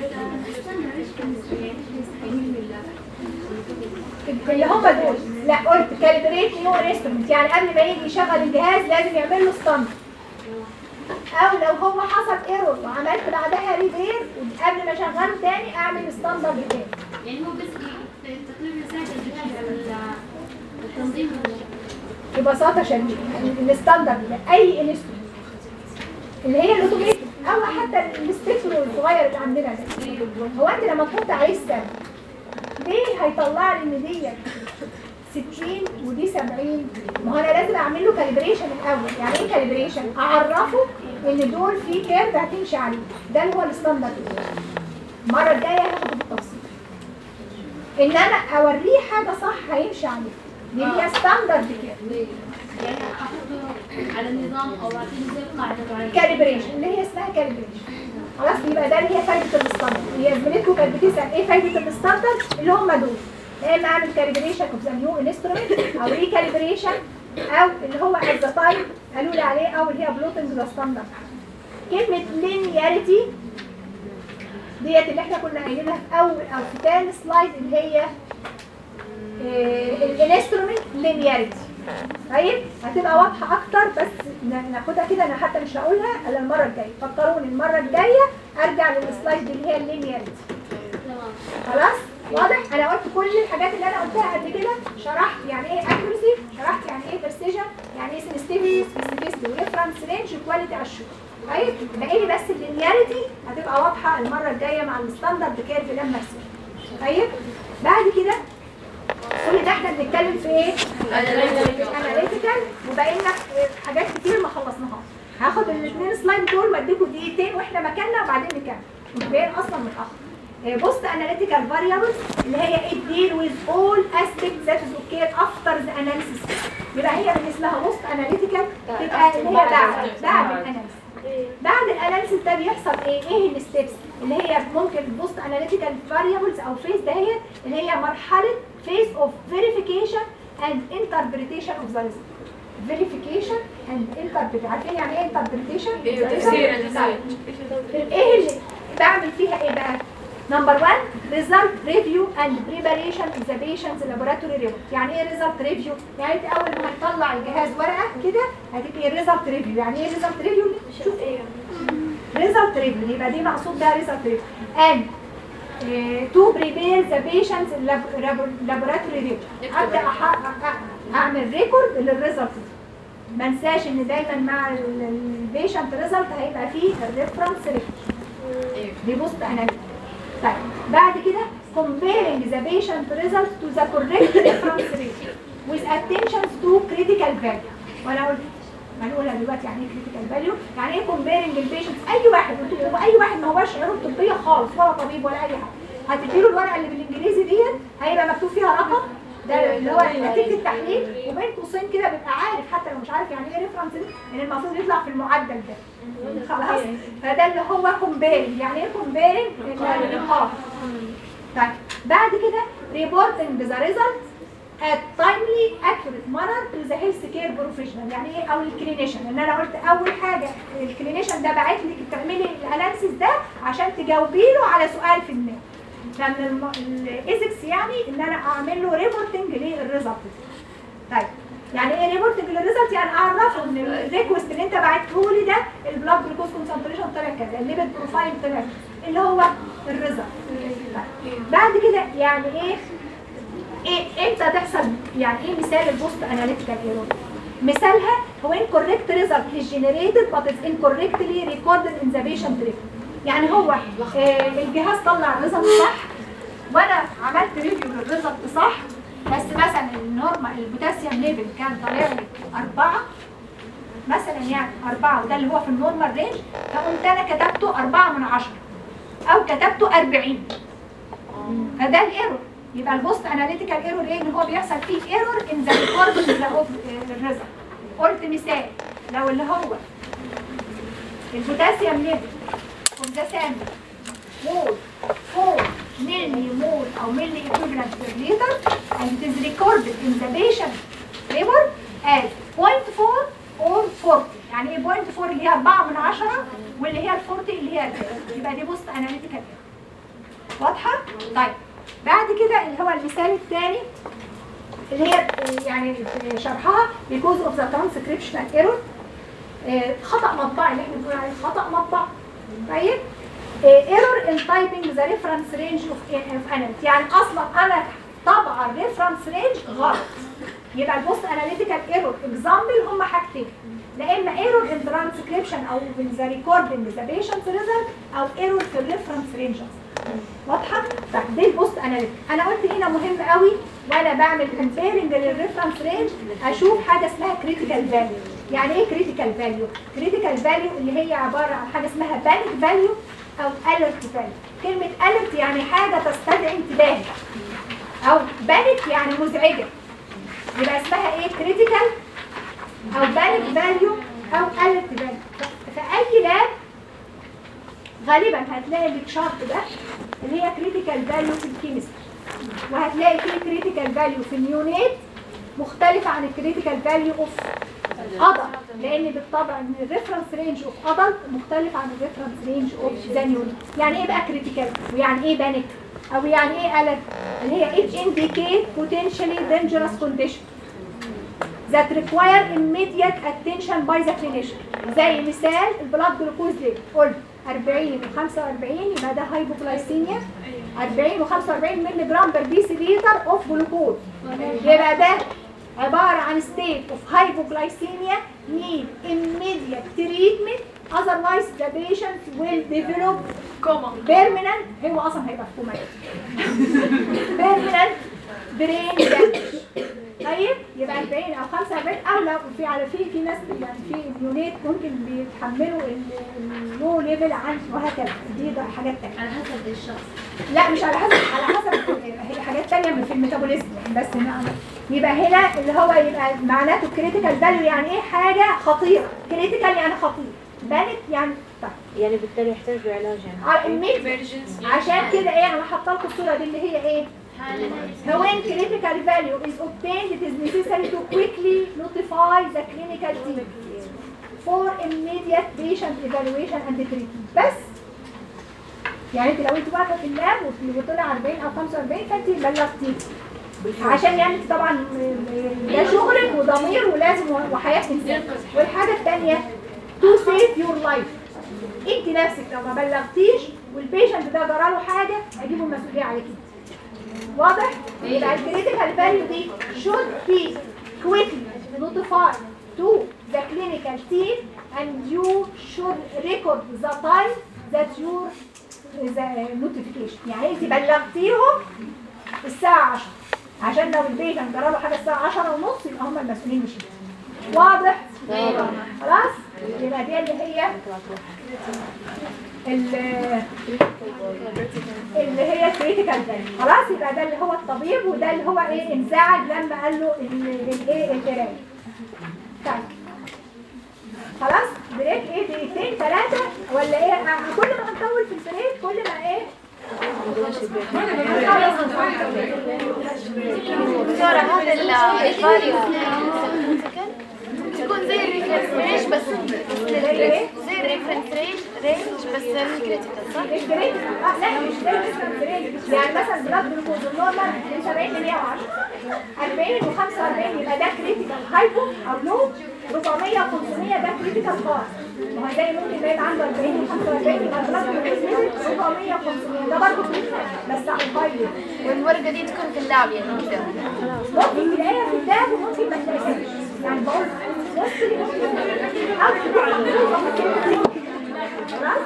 إيه. اللي هم دول لا قلت كاليبريت نيو انسترومنت يعني قبل ما يجي يشغل الجهاز لازم يعمل له ستاندرد او لو هو حصل ايرور وعملت بعدها ريبير قبل ما اشغله تاني اعمل ستاندرد تاني يعني هو بس تقريبا يساعد الجهاز على التنظيم ببساطه شديده يعني الستاندرد ده اي انسترومنت اللي هي الاوتوميت او حتى السبيكترو الصغير اللي عندنا ده هو انت لما تحط عليه السهم ليه هيطلع لي ان دي 60 ودي 70 ما هو انا لازم اعمل له كاليبريشن الاول يعني ايه كاليبريشن اعرفه ان دول في كيرف هتمشي عليه ده اللي هو الستاندرد المره الجايه هاخده بالتفصيل ان انا اوريه حاجه صح هيمشي عليها دي هي ستاندرد كده يعني احطه على النظام او اعطيه زي قاعده معينه كاليبريشن اللي هي اسمها كاليبريشن خلاص يبقى ده اللي هي فايده الستاندرد هي زميلتكم كانت بتسال ايه فايده الستاندرد اللي هم دول يا اما اعمل كاليبريشن اوف ذا نيو انسترومنت او ريكاليبريشن او اللي هو ات ذا تايم قالوا لي عليه او اللي هي بلوتنج ذا ستاندرد كلمه لينياريتي ديت اللي احنا كنا قايلينها في اول او في تاني سلايد اللي هي الانسترومنت لينياريتي طيب هتبقى واضحه اكتر بس ن- ناخدها كده انا حتى مش هقولها الا المره الجايه فكروني المره الجايه ارجع للسلايد اللي هي اللينياريتي تمام خلاص واضح انا قلت كل الحاجات اللي انا قلتها قبل كده شرحت يعني ايه اكيورسي شرحت يعني ايه برسيجن يعني ايه سنسيتيفيتي سبيسيفيستي وريفرنس رينج وكواليتي على الشغل طيب باقي لي بس اللينياريتي هتبقى واضحه المره الجايه مع الستاندرد كيرف لما ارسم طيب بعد كده كل ده احنا بنتكلم في ايه؟ اناليتيكال وباقي لنا حاجات كتير ما خلصناهاش هاخد الاثنين سلايد دول واديكم دقيقتين واحنا مكاننا وبعدين نكمل متبين اصلا متاخر بوست اناليتيكال فاريبلز اللي هي it deal with all aspects that is occurred after the analysis يبقى هي من اسمها بوست اناليتيكال تبقى اللي هي بعد بعد الاناليسيس بعد الاناليسيس ده بيحصل ايه ايه الستبس اللي هي ممكن بوست اناليتيكال فاريبلز او فيز دهيت اللي هي مرحله فيز اوف فيريفيكيشن اند انتربريتيشن اوف ذا ريزلت فيريفيكيشن اند انتربريتيشن عارفين يعني ايه انتربريتيشن ايه اللي بعمل فيها ايه بقى نمبر 1 ريزلت ريفيو اند بريباريشن اوف ذا بيشنتس لابوراتوري ريبورت يعني ايه ريزلت ريفيو يعني انت اول ما هتطلع الجهاز ورقه كده هتبقي ريزلت ريفيو يعني ايه ريزلت ريفيو شوف ريزلت ريفيو يبقى دي مقصود بها ريزلت ريفيو and تو بريبير ذا بيشنتس لابوراتوري ريبورت ابدا أح- أح- اعمل ريكورد للريزلت دي ما انساش ان دايما مع البيشنت ريزلت هيبقى فيه الريفرنس ريكورد دي بوست اناليسيس طيب بعد كده comparing the patient result to the correct reference rate with attention to critical value وانا قلت هنقولها دلوقتي يعني ايه critical value يعني ايه comparing البيشنت اي واحد قلت لكم اي واحد ما هوش علوم طبيه خالص ولا طبيب ولا اي حاجه هتديله الورقه اللي بالانجليزي ديت هيبقى مكتوب فيها رقم ده اللي هو نتيجه التحليل وبين قوسين كده بيبقى عارف حتى لو مش عارف يعني ايه ريفرنس دي ان المفروض يطلع في المعدل ده خلاص فده اللي هو كومبيرنج يعني ايه كومبيرنج النقاط طيب بعد كده ريبورتنج ذا ريزلت at timely accurate manner to the health care professional يعني ايه او الكلينيشن ان انا قلت اول حاجه الكلينيشن ده باعت لك تعملي الاناليسيس ده عشان تجاوبي له على سؤال في دماغه فمن الايزكس يعني ان انا اعمل له ريبورتنج للريزلت طيب يعني ايه ريبورتنج للريزلت يعني اعرفه ان الريكوست اللي انت بعته لي ده البلاد جلوكوز كونسنتريشن طلع كذا الليبيد بروفايل طلع كذا. اللي هو الريزلت بعد كده يعني ايه ايه امتى تحصل يعني ايه مثال البوست اناليتيكال ايرور مثالها هو incorrect result is generated but is incorrectly recorded in the patient record يعني هو آه الجهاز طلع الريزلت صح وانا عملت ريفيو للريزلت صح بس مثلا النورما البوتاسيوم ليفل كان طالع لي أربعة مثلا يعني أربعة وده اللي هو في النورمال رينج فقمت أنا كتبته أربعة من عشرة أو كتبته أربعين فده الايرور يبقى البوست اناليتيكال ايرور ايه ان هو بيحصل فيه ايرور ان ذا ريكوردنج ذا الريزلت قلت مثال لو اللي هو البوتاسيوم ليفل اوف ذا سامبل مول 4 ملي مول او ملي equivalent per liter and it is recorded in the patient labor as 0.4 or 40 يعني ايه 0.4 اللي هي 4 من 10 واللي هي ال 40 اللي هي الكام. يبقى دي بوست اناليتيكال واضحة؟ طيب بعد كده اللي هو المثال الثاني اللي هي يعني شرحها because of the transcriptional error آه، خطأ مطبعي اللي احنا بنقول عليه خطأ مطبعي طيب آه، error in typing the reference range of, of analysis يعني اصلا انا طبع الريفرنس رينج غلط يبقى البوست اناليتيكال ايرور اكزامبل هم حاجتين لا اما ايرور ان ترانسكريبشن او in the recording the patient's result او ايرور في الريفرنس رينجز واضحه طب دي البوست اناليتيك انا قلت هنا مهم قوي وانا بعمل كومبيرنج للريفرنس رينج اشوف حاجه اسمها كريتيكال فاليو يعني ايه كريتيكال فاليو كريتيكال فاليو اللي هي عباره عن حاجه اسمها بانيك فاليو او اليرت فاليو كلمه اليرت يعني حاجه تستدعي انتباهك او بانيك يعني مزعجه يبقى اسمها ايه كريتيكال او بانيك فاليو او اليرت فاليو في اي لاب غالبا هتلاقي الشارت ده اللي هي كريتيكال فاليو في الكيمستري وهتلاقي فيه كريتيكال فاليو في النيونات مختلفة عن الكريتيكال فاليو اوف ادلت لان بالطبع ان الريفرنس رينج اوف ادلت مختلف عن الريفرنس رينج اوف ذا نيونات يعني ايه بقى كريتيكال ويعني ايه بانيك او يعني ايه الرت اللي هي it indicate potentially dangerous condition that require immediate attention by the clinician زي مثال البلاد جلوكوز ليفل قلت 40 و 45 يبقى ده هايبوغلايسيميا 40 و 45 مللي جرام بر دي لتر اوف جلوكوز يبقى ده عبارة عن state of hypoglycemia need immediate treatment otherwise the patient will develop permanent هو اصلا هيبقى في كوما permanent brain damage طيب يبقى 40 او 45 او لو في على في في ناس يعني في يونيت ممكن بيتحملوا اللو ليفل عن وهكذا دي ده حاجات تانية على حسب الشخص لا مش على حسب على حسب هي حاجات تانية من في الميتابوليزم بس هنا يبقى هنا اللي هو يبقى معناته كريتيكال فاليو يعني ايه حاجة خطيرة كريتيكال يعني خطير بانت يعني طيب يعني بالتالي يحتاج لعلاج يعني ع- immediate. عشان كده ايه انا حاطه لكم الصورة دي اللي هي ايه when critical value is obtained it is necessary to quickly notify the clinical team for immediate patient evaluation and treatment بس يعني انت لو انت واقفه في اللاب وت- وطلع 40 او 45 فانت بلغتيه عشان يعني انت طبعا ده شغلك وضمير ولازم وحياه انسان والحاجه الثانيه to save your life انت نفسك لو ما بلغتيش والبيشنت ده جرى له حاجه هيجيبوا المسؤوليه عليك انت واضح؟ يبقى الكريتيكال فاليو دي should be quickly notified to the clinical team and you should record the time that your the notification يعني انت بلغتيهم الساعة 10 عشان لو البيشنت جرى له حاجة الساعة 10 ونص يبقى هم المسؤولين مش انت. واضح؟ خلاص؟ يبقى دي اللي هي ال- اللي هي كريتيكال فاليو خلاص يبقى ده اللي هو الطبيب وده اللي هو ايه انزعج لما قال له ال- الايه القرايه طيب خلاص بريك ايه دقيقتين ثلاثه ولا ايه آه، كل ما هنطول في البريك كل ما ايه دكتورة هذا الفاريو تكون زي الريفرنس رينج بس زي ايه زي زي الريفرنس رينج رينج بس الكريتيكال صح؟ مش جريد اه لا مش زي الريفرنس رينج يعني مثلا بلاد جلوكوز النورمال من 70 ل 110 40 و45 يبقى ده كريتيكال هايبو او لو 400 و500 ده كريتيكال خاص ما هو زي ممكن يبقى عنده 40 و45 يبقى بلاد جلوكوز 400 و500 ده برضه كريتيكال بس على الهايبو والورقة دي تكون في اللعب يعني كده ممكن تلاقيها في الدهب وممكن ما تلاقيهاش يعني بقول بص لي ممكن او تبقى خلاص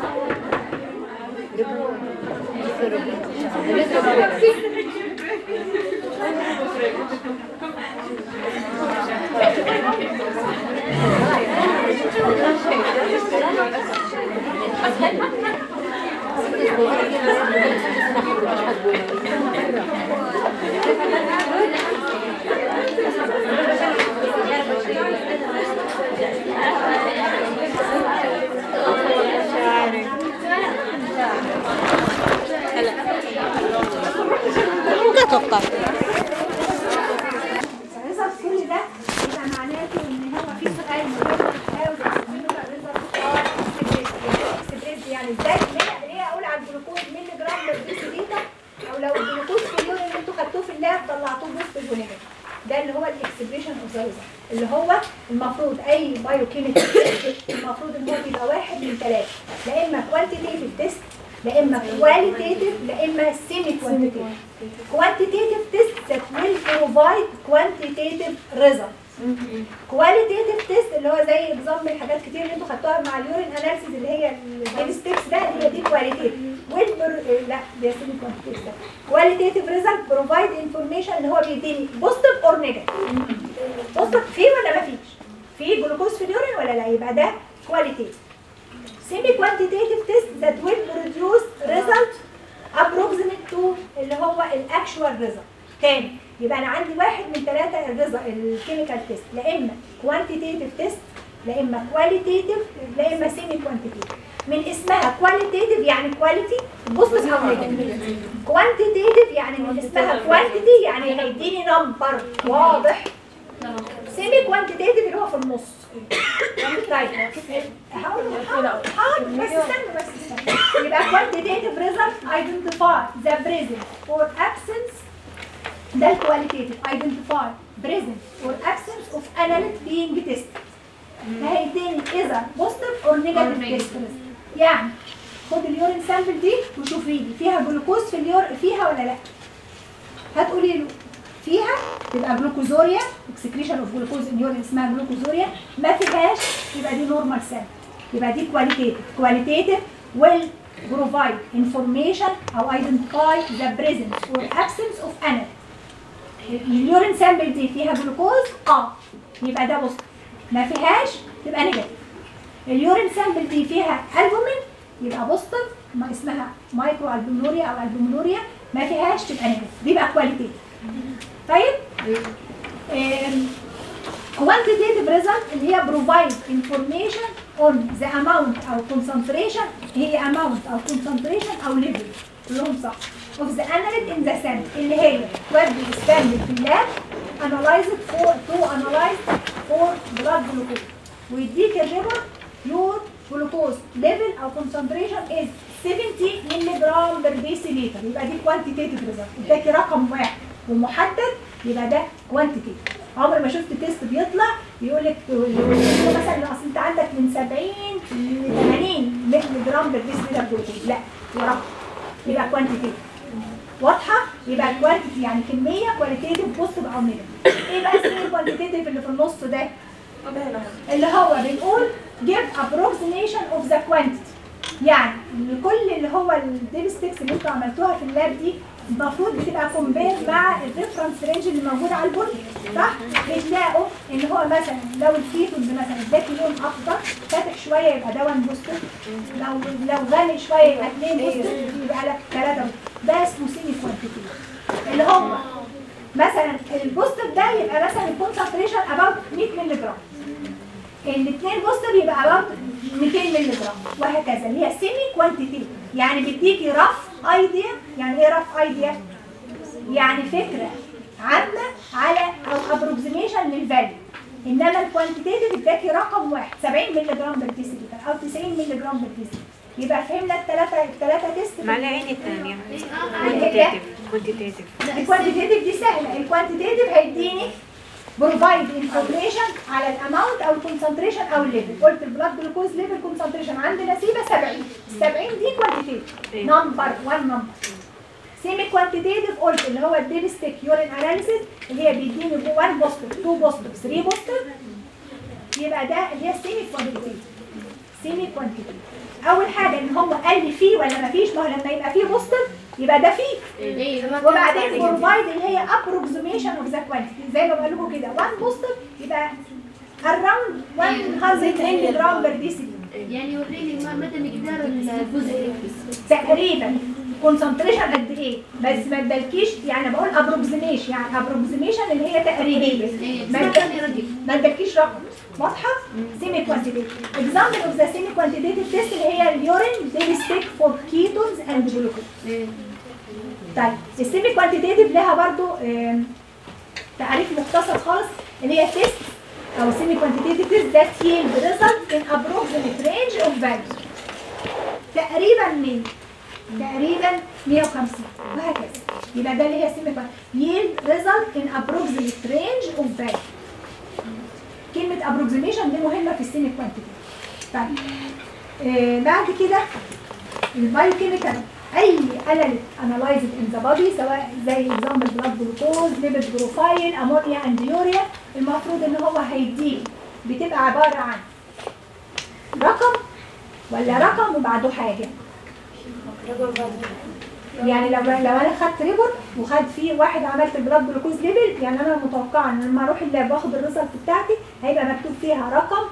ممكن اتوقع الريزلت كل ده يبقى معناته ان هو في سؤال يعني ازاي ليه ليه اقول على الجلوكوز مللي جرام لتر او لو الجلوكوز في اليوم اللي انتوا خدتوه في اللاب طلعتوه بوست جونيميك ده اللي هو الاكسبريشن اوف ذا اللي هو المفروض اي بايو كيميكال المفروض ان هو بيبقى واحد من ثلاثه لا اما كوانتيتيف تيست لا اما كواليتيتيف لا اما سيمي كوانتيتيف quantitative test that will provide quantitative result qualitative test اللي هو زي اكزامبل حاجات كتير اللي انتوا خدتوها مع اليورين اناليسيز اللي هي الستيكس ده اللي هي دي كواليتيف والبر لا ده سيمي كوانتيتيف ده qualitative result provide information اللي هو بيديني بوزيتيف اور نيجاتيف بوزيتيف فيه ولا ما فيش في جلوكوز في اليورين ولا لا يبقى ده qualitative semi quantitative test that will produce result approximate to اللي هو الاكشوال ريزلت تاني يبقى انا عندي واحد من ثلاثه الريزلت الكيميكال تيست لا اما كوانتيتيف تيست لا اما كواليتيتيف لا اما سيمي كوانتيتيف من اسمها كواليتيتيف يعني كواليتي بص او نيجاتيف كوانتيتيف يعني من اسمها كوانتيتي يعني هيديني نمبر واضح سيمي كوانتيتيف اللي هو في النص طيب هقول حاضر حاضر بس استنى بس استنى يبقى quantitative result identify the presence or absence ده الكواليتيتيف identify presence or absence of analyte being tested هيديني اذا positive or negative test result. يعني خد اليورين سامبل دي وشوفي لي فيها جلوكوز في اليور فيها ولا لا هتقولي له فيها تبقى جلوكوزوريا اكسكريشن اوف جلوكوز ان يورين اسمها جلوكوزوريا ما فيهاش يبقى دي نورمال سامبل يبقى دي كواليتيتيف كواليتيتيف will provide information او identify the presence or absence of analyte اليورين سامبل دي فيها جلوكوز اه يبقى ده بوزيتيف ما فيهاش تبقى نيجاتيف اليورين سامبل دي فيها البومين يبقى بوزيتيف ما اسمها مايكرو البومينوريا او البومينوريا ما فيهاش تبقى نيجاتيف دي بقى كواليتيتيف طيب quantitative result اللي هي provide information on the amount أو concentration هي amount أو concentration أو level كلهم صح of the analyte in the sample اللي هي تودي السامبل في اللاب analyze it for to analyze for blood glucose ويديك الريبورت your glucose level أو concentration is 70 مللي جرام بر ديسيليتر يبقى دي quantitative result اداكي رقم واحد ومحدد يبقى ده كوانتيتي عمر ما شفت تيست بيطلع يقول لك مثلا اصل انت عندك من 70 ل 80 مللي جرام بالديسليتر جلوكوز لا ورقم يبقى كوانتيتي واضحه يبقى كوانتيتي يعني كميه كواليتيتيف بوزيتيف او نيجاتيف ايه بقى اسم الكوانتيتيف اللي في النص ده اللي هو بنقول give approximation of the quantity يعني كل اللي هو الديبستكس اللي انتوا عملتوها في اللاب دي المفروض بتبقى كومبير مع الريفرنس رينج اللي موجود على البورد صح؟ بتلاقوا ان هو مثلا لو الكيتونز مثلا اداكي لون اخضر فاتح شويه يبقى ده 1 بوستر لو لو غامق شويه يبقى 2 بوستر يبقى لك 3 ده اسمه سيمي كوانتيتي اللي هو مثلا البوستر ده يبقى مثلا الكونسنتريشن اباوت 100 مللي جرام الاثنين بوستر يبقى اباوت 200 مللي جرام وهكذا اللي هي سيمي كوانتيتي يعني بيديكي رف ايديا يعني ايه رف ايديا يعني فكره عامه على او ابروكسيميشن للفاليو انما الكوانتيتيف اداكي رقم واحد 70 مللي جرام بر ديسيليتر او 90 مللي جرام بالديسي يبقى فهمنا الثلاثه الثلاثه تيست ما على عيني الثانية هي كوانتيتيف الكوانتيتيف دي سهله الكوانتيتيف هيديني بروفايد انفورميشن على الاماونت او الكونسنتريشن او الليفل قلت البلاد جلوكوز ليفل كونسنتريشن عند نسيبه 70 ال 70 دي كوانتيتيف نمبر 1 نمبر سيمي كوانتيتيف قلت اللي هو الديلستيك يورين اناليسيس اللي هي بيديني 1 بوستيف 2 بوستيف 3 بوستيف يبقى ده اللي هي السيمي كوانتيتيف سيمي كوانتيتيف اول حاجه ان هو قال لي فيه ولا ما فيش ما هو لما يبقى فيه بوستيف يبقى ده فيه وبعدين بروفايد اللي هي ابروكسيميشن اوف ذا كوانتيتي زي ما بقول لكم كده 1 بوستيف يبقى اراوند 100 مللي جرام بير ديسي يعني وريني ما- مدى مقدار البوزيتيف تقريبا كونسنتريشن قد ايه بس ما تدلكيش يعني بقول ابروكسيميشن يعني ابروكسيميشن اللي هي تقريبا ما تدلكيش- ما تدلكيش رقم واضحه سيمي كوانتيتيف اكزامبل اوف ذا سيمي كوانتيتيف تيست اللي هي اليورين ديلستيك فور كيتونز اند جلوكوز طيب السيمي كوانتيتيف لها برضو آم، تعريف مختصر خالص اللي هي تيست او سيمي كوانتيتيف تيست ذات yield result in approximate range of value تقريبا 100 تقريبا 150 وهكذا يبقى ده اللي هي سيمي yield result in approximate range of value كلمة approximation دي مهمة في السيمي كوانتيتيف طيب آه بعد كده البايوكيميكال اي اناليت انالايزد ان ذا بودي سواء زي اكزامبل بلاد جلوكوز ليبيد بروفايل امونيا اند يوريا المفروض ان هو هيديك بتبقى عباره عن رقم ولا رقم وبعده حاجه يعني لو لو انا خدت ريبورت وخد فيه واحد عملت البلاد جلوكوز ليفل يعني انا متوقعه ان لما اروح اللاب واخد الريزلت بتاعتي هيبقى مكتوب فيها رقم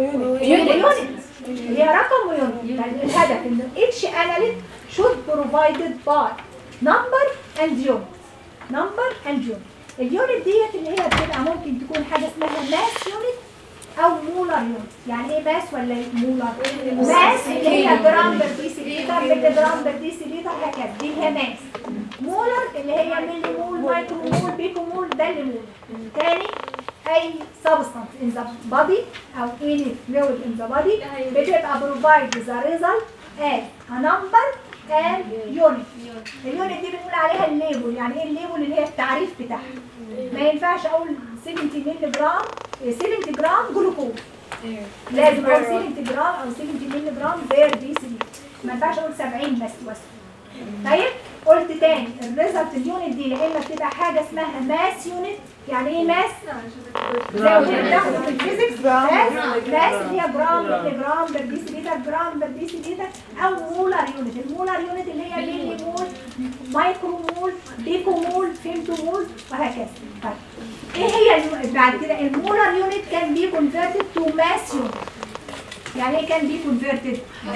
ويونت هي رقم ويونت يعني الهدف ان each analyte should provided by number and unit number and unit اليونت ديت اللي هي بتبقى ممكن تكون حاجه اسمها ماس يونت او مولر يونت يعني ايه ماس ولا مولر ماس اللي هي جرام بر ديسيليتر ملي جرام بر ديسيليتر هكذا دي اللي هي ماس مولر اللي هي ملي مول مايكرو مول بيكو مول ده اللي مول تاني اي substance in the body او any fluid in the body بتبقى provide the result as a number and unit اليونت دي بنقول عليها الليبل يعني ايه الليبل اللي هي التعريف بتاعها ما ينفعش اقول 70 مللي جرام 70 جرام جلوكوز لازم اقول 70 جرام او 70 مللي جرام بير دي سي ما ينفعش اقول 70 بس بس طيب قلت تاني الريزلت اليونت دي يا اما بتبقى حاجه اسمها ماس يونت يعني ايه ماس؟ زي ما كنا بناخده في الفيزيكس ماس ماس اللي هي جرام ملي جرام بر ديسيليتر جرام بر ديسيليتر او مولر يونت المولر يونت اللي هي ملي مول مايكرو مول بيكو مول فيمتو مول وهكذا طيب ايه هي اليو- بعد كده المولر يونت كان بي كونفرتد تو ماس يونت يعني ايه كان بي كونفرتد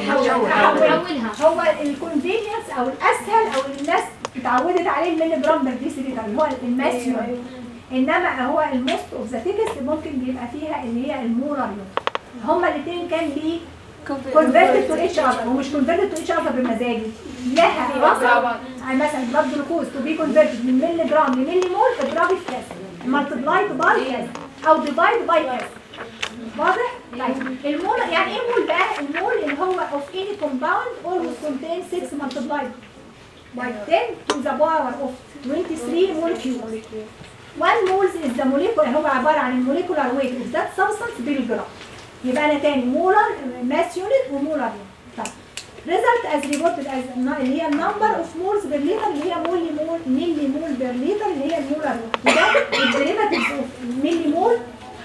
حولها هو الكونفينينس او الاسهل او اللي الناس اتعودت عليه الملي جرام بر ديسيليتر اللي هو الماس يونت انما هو الموست اوف ذا تيكست ممكن بيبقى فيها اللي هي المولر يونت هما الاثنين كان بي كونفرتد تو اتش اذر ومش كونفرتد تو اتش اذر بمزاجي لها رقم يعني مثلا بلاد جلوكوز تو بي كونفرتد من ملي جرام لملي مول اضربي في كذا مالتبلاي باي كذا او ديفايد باي كذا واضح؟ طيب المول يعني ايه مول بقى؟ المول اللي هو of any compound always contains 6 multiplied by 10 to the power of 23 molecules. One moles is the molecular هو عبارة عن الموليكولار weight of that substance بالجرام. يبقى أنا تاني مولر ماس يونت ومولر يونت. طيب result as reported as اللي هي number of moles per liter اللي هي مولي مول ملي مول بير لتر اللي هي المولر يونت. وده الديريفاتيفز اوف ملي مول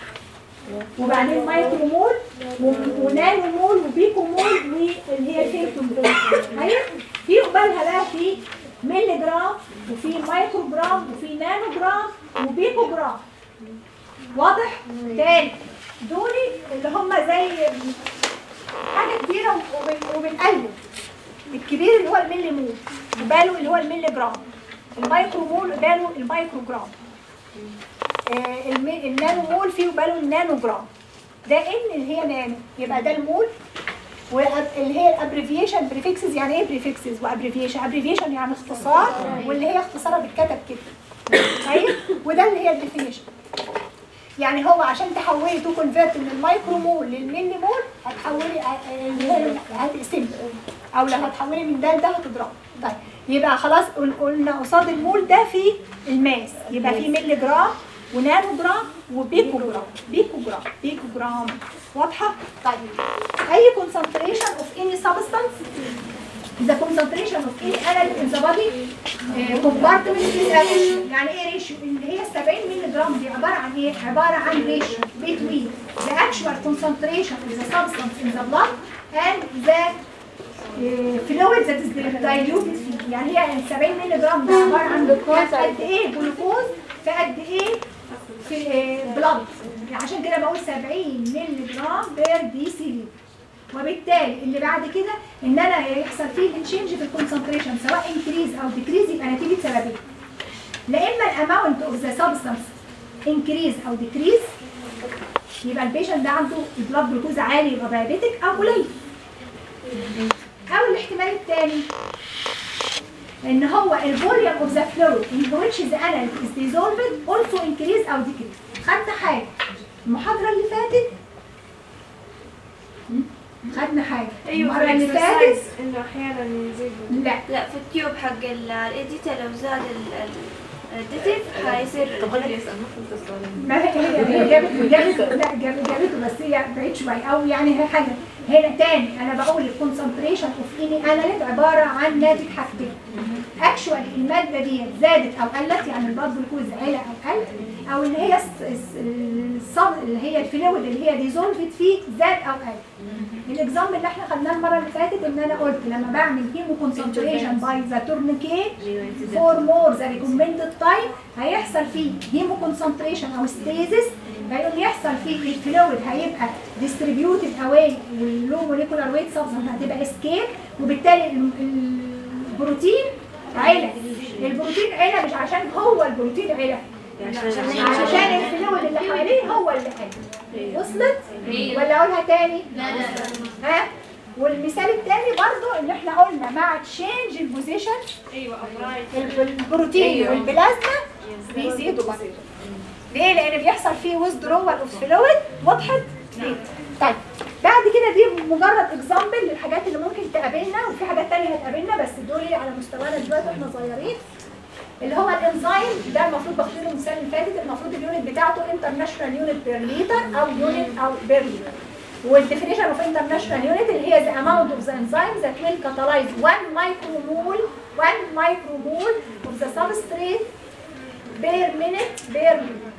وبعدين مايكرو مول و- ونانو مول وبيكو مول واللي هي الفيمتو مول ايوه في قبالها بقى في ملي جرام وفي مايكرو جرام وفي نانو جرام وبيكو جرام واضح تاني دولي اللي هم زي حاجه كبيره وبن- وبنقلب الكبير اللي هو الملي مول وباله اللي هو الملي جرام المايكرو مول وباله المايكرو جرام آه، الم- النانو مول فيه باله النانو جرام ده ان اللي هي نانو يبقى ده المول واللي هي الابريفيشن بريفكسز يعني ايه بريفكسز وابريفيشن ابريفيشن يعني اختصار واللي هي اختصارها بتتكتب كده طيب وده اللي هي الديفينيشن يعني هو عشان تحولي تو كونفيرت من المايكرو مول للملي مول هتحولي آه، اللي هي هتقسمي او لو هتحولي من ده لده هتضربي طيب يبقى خلاص قل- قلنا قصاد المول ده في الماس يبقى في ملي جرام ونانو جرام وبيكو جرام بيكو جرام بيكو جرام واضحه طيب اي concentration of any substance the concentration of any element in the body uh, compartment is a ratio يعني ايه ريشيو اللي هي 70 مللي جرام دي عباره عن ايه عباره عن ريشيو between the actual concentration of the substance in the blood and the uh, fluid that is diluted فيه يعني هي ال 70 مللي جرام ده عباره عن قد ايه جلوكوز في قد ايه في بلاد عشان كده بقول 70 مللي جرام بير دي سي لي وبالتالي اللي بعد كده ان انا يحصل فيه تشينج في الكونسنتريشن سواء انكريز او ديكريز يبقى نتيجه سببين لا اما الاماونت اوف ذا سبستانس انكريز او ديكريز يبقى البيشنت ده عنده البلاد جلوكوز عالي يبقى دايابيتك او قليل او الاحتمال الثاني ان هو الفوليوم اوف ذا فلويد in which the analyte is dissolved also increase او decrease خدنا حاجه المحاضره اللي فاتت م? خدنا حاجه المره اللي فاتت انه احيانا يزيد لا لا في التيوب حق الإيديتا لو زاد الديتيف حيصير ما هي هي هي جابت جابت لا جابت جابته بس هي بعيد شويه او يعني هي حاجه هنا تاني انا بقول الكونسنتريشن اوف اني اناليت عباره عن ناتج حاجتين اكشوال الماده دي زادت او قلت يعني البلاد جلوكوز علا او قل او اللي هي الص- الص- الصب اللي هي الفلويد اللي هي ديزولفت فيه زاد او قل الاكزامبل اللي احنا خدناه المره اللي فاتت ان انا قلت لما بعمل هيمو كونسنتريشن باي ذا تورنيكيت فور مور ذا ريكومندد تايم هيحصل فيه هيمو كونسنتريشن او ستيزس هيقوم يحصل فيه الفلويد هيبقى ديستريبيوتد اواي واللو موليكولار ويت سبستانس هتبقى اسكيب وبالتالي ال- البروتين علا البروتين علا مش عشان هو البروتين علا عشان الفلويد اللي حواليه هو اللي علا وصلت ولا اقولها تاني لا لا ها والمثال الثاني برضو اللي احنا قلنا مع تشينج البوزيشن ايوه امراض البروتين والبلازما بيزيدوا برضه ليه؟ لان بيحصل فيه ويزدرول اوف فلويد وضحت؟ ليه؟ طيب بعد كده دي مجرد اكزامبل للحاجات اللي ممكن تقابلنا وفي حاجات تانية هتقابلنا بس دول على مستوانا دلوقتي واحنا صغيرين اللي هو الانزيم ده المفروض باخدينه المثال اللي فاتت المفروض اليونت بتاعته انترناشونال يونت بير ليتر او يونت او بير ليتر والديفينيشن اوف انترناشونال يونت اللي هي the amount of the enzyme that will catalyze 1 micromole 1 micromole of the substrate per minute per minute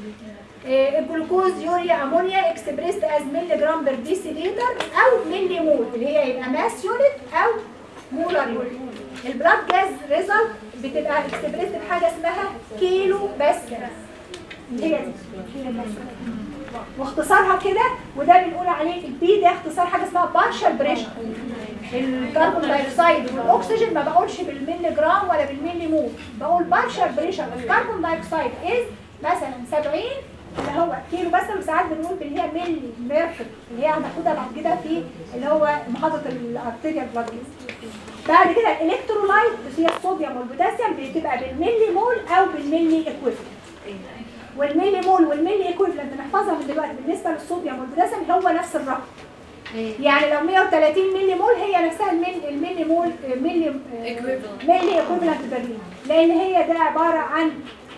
آه، الجلوكوز يوريا امونيا اكسبريست از ملي جرام بر ديسيليتر او ملي مول اللي هي يبقى ماس يونت او مولر يونت البلاد جاز ريزلت بتبقى اكسبريست بحاجه اسمها كيلو بس اللي هي دي كيلو بس واختصارها كده وده بنقول عليه البي ده اختصار حاجه اسمها بارشال بريشر الكربون دايوكسيد والاكسجين ما بقولش بالملي جرام ولا بالملي مول بقول بارشال بريشر الكربون دايوكسيد از مثلا 70 اللي هو كيلو بس وساعات بنقول اللي هي ملي ميركوري اللي هي هناخدها بعد كده في اللي هو محاضره الارتيريال بلاد بعد كده الالكترولايت هي الصوديوم والبوتاسيوم بتبقى بالملي مول او بالملي ايكويفالنت والملي مول والملي ايكويفالنت نحفظها من دلوقتي بالنسبه للصوديوم والبوتاسيوم هو نفس الرقم يعني لو 130 ملي مول هي نفسها الملي, الملي مول ملي ملي ايكويفالنت برلين لان هي ده عباره عن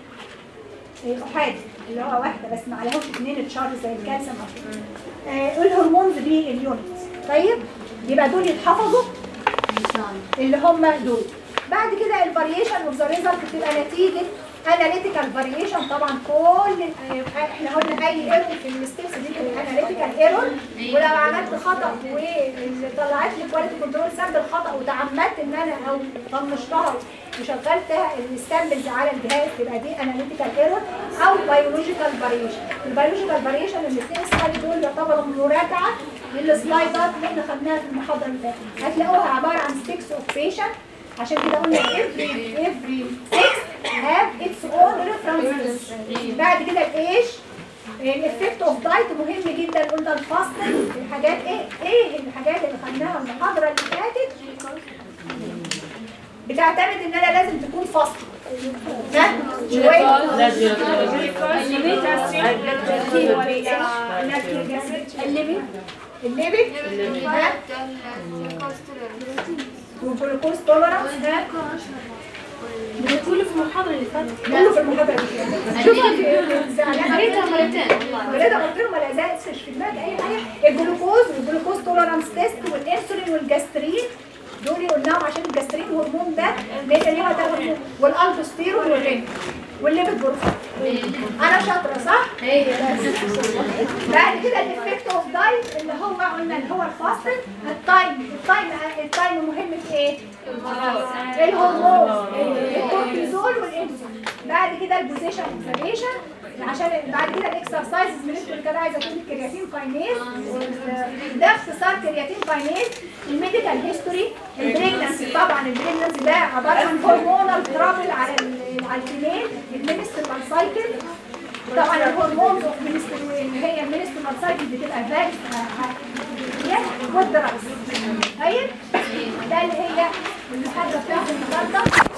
احادي اللي هو واحده بس ما عليهوش اثنين تشارج زي الكالسيوم او كده. آه، الهرمونز باليونت طيب يبقى دول يتحفظوا اللي هم دول بعد كده الفاريشن اوف ذا ريزلت بتبقى نتيجه اناليتيكال فاريشن طبعا كل ال- احنا قلنا اي ايرور في الستبس دي بتبقى اناليتيكال ايرور ولو عملت خطا وطلعت لي كواليتي كنترول سامبل خطا وتعمدت ان انا او طنشتها وشغلتها السامبلز على الجهاز تبقى دي اناليتيكال ايرور او بيولوجيكال فاريشن البيولوجيكال فاريشن الاثنين سلايد دول يعتبروا مراجعه للسلايدات اللي احنا خدناها في المحاضره اللي فاتت هتلاقوها عباره عن ستيكس اوف بيشن عشان كده قلنا every every six have its own references بعد كده الايش الافكت اوف دايت مهم جدا قلنا الفاستنج الحاجات ايه ايه الحاجات اللي خدناها المحاضره اللي فاتت بتعتمد ان انا لازم تكون فاستنج ها جوين الليبي الليبي ها والجلوكوز تولرانس ها كله في المحاضرة اللي فاتت كله في المحاضره دي شوفوا زعلانه قريتها مرتين ولاد قلت لهم ما لزقتش في دماغك اي حاجه الجلوكوز والجلوكوز تولرانس تيست والانسولين والجاسترين دول قلناهم عشان الجاسترين هرمون ده لان ليه ده هرمون والالدوستيرون والرين والليبيد بروفيل انا شاطره صح؟ بعد كده الافكت اوف دايت اللي هو قلنا اللي هو الفاستنج التايم التايم التايم مهم في ايه؟ الهرمون الكورتيزول والانسولين بعد كده البوزيشن اوبزرفيشن عشان بعد كده الاكسرسايز بالنسبه كده عايزه اقول الكرياتين كاينيز ده اختصار كرياتين كاينيز الميديكال هيستوري البريجنسي طبعا البريجنسي ده عباره عن هرمونال ترابل على ال- على الفيميل المينسترال سايكل طبعا الهرمونز اوف اللي هي المينسترال سايكل بتبقى فارس والدراسه طيب ده اللي هي المحاضره بتاعت النهارده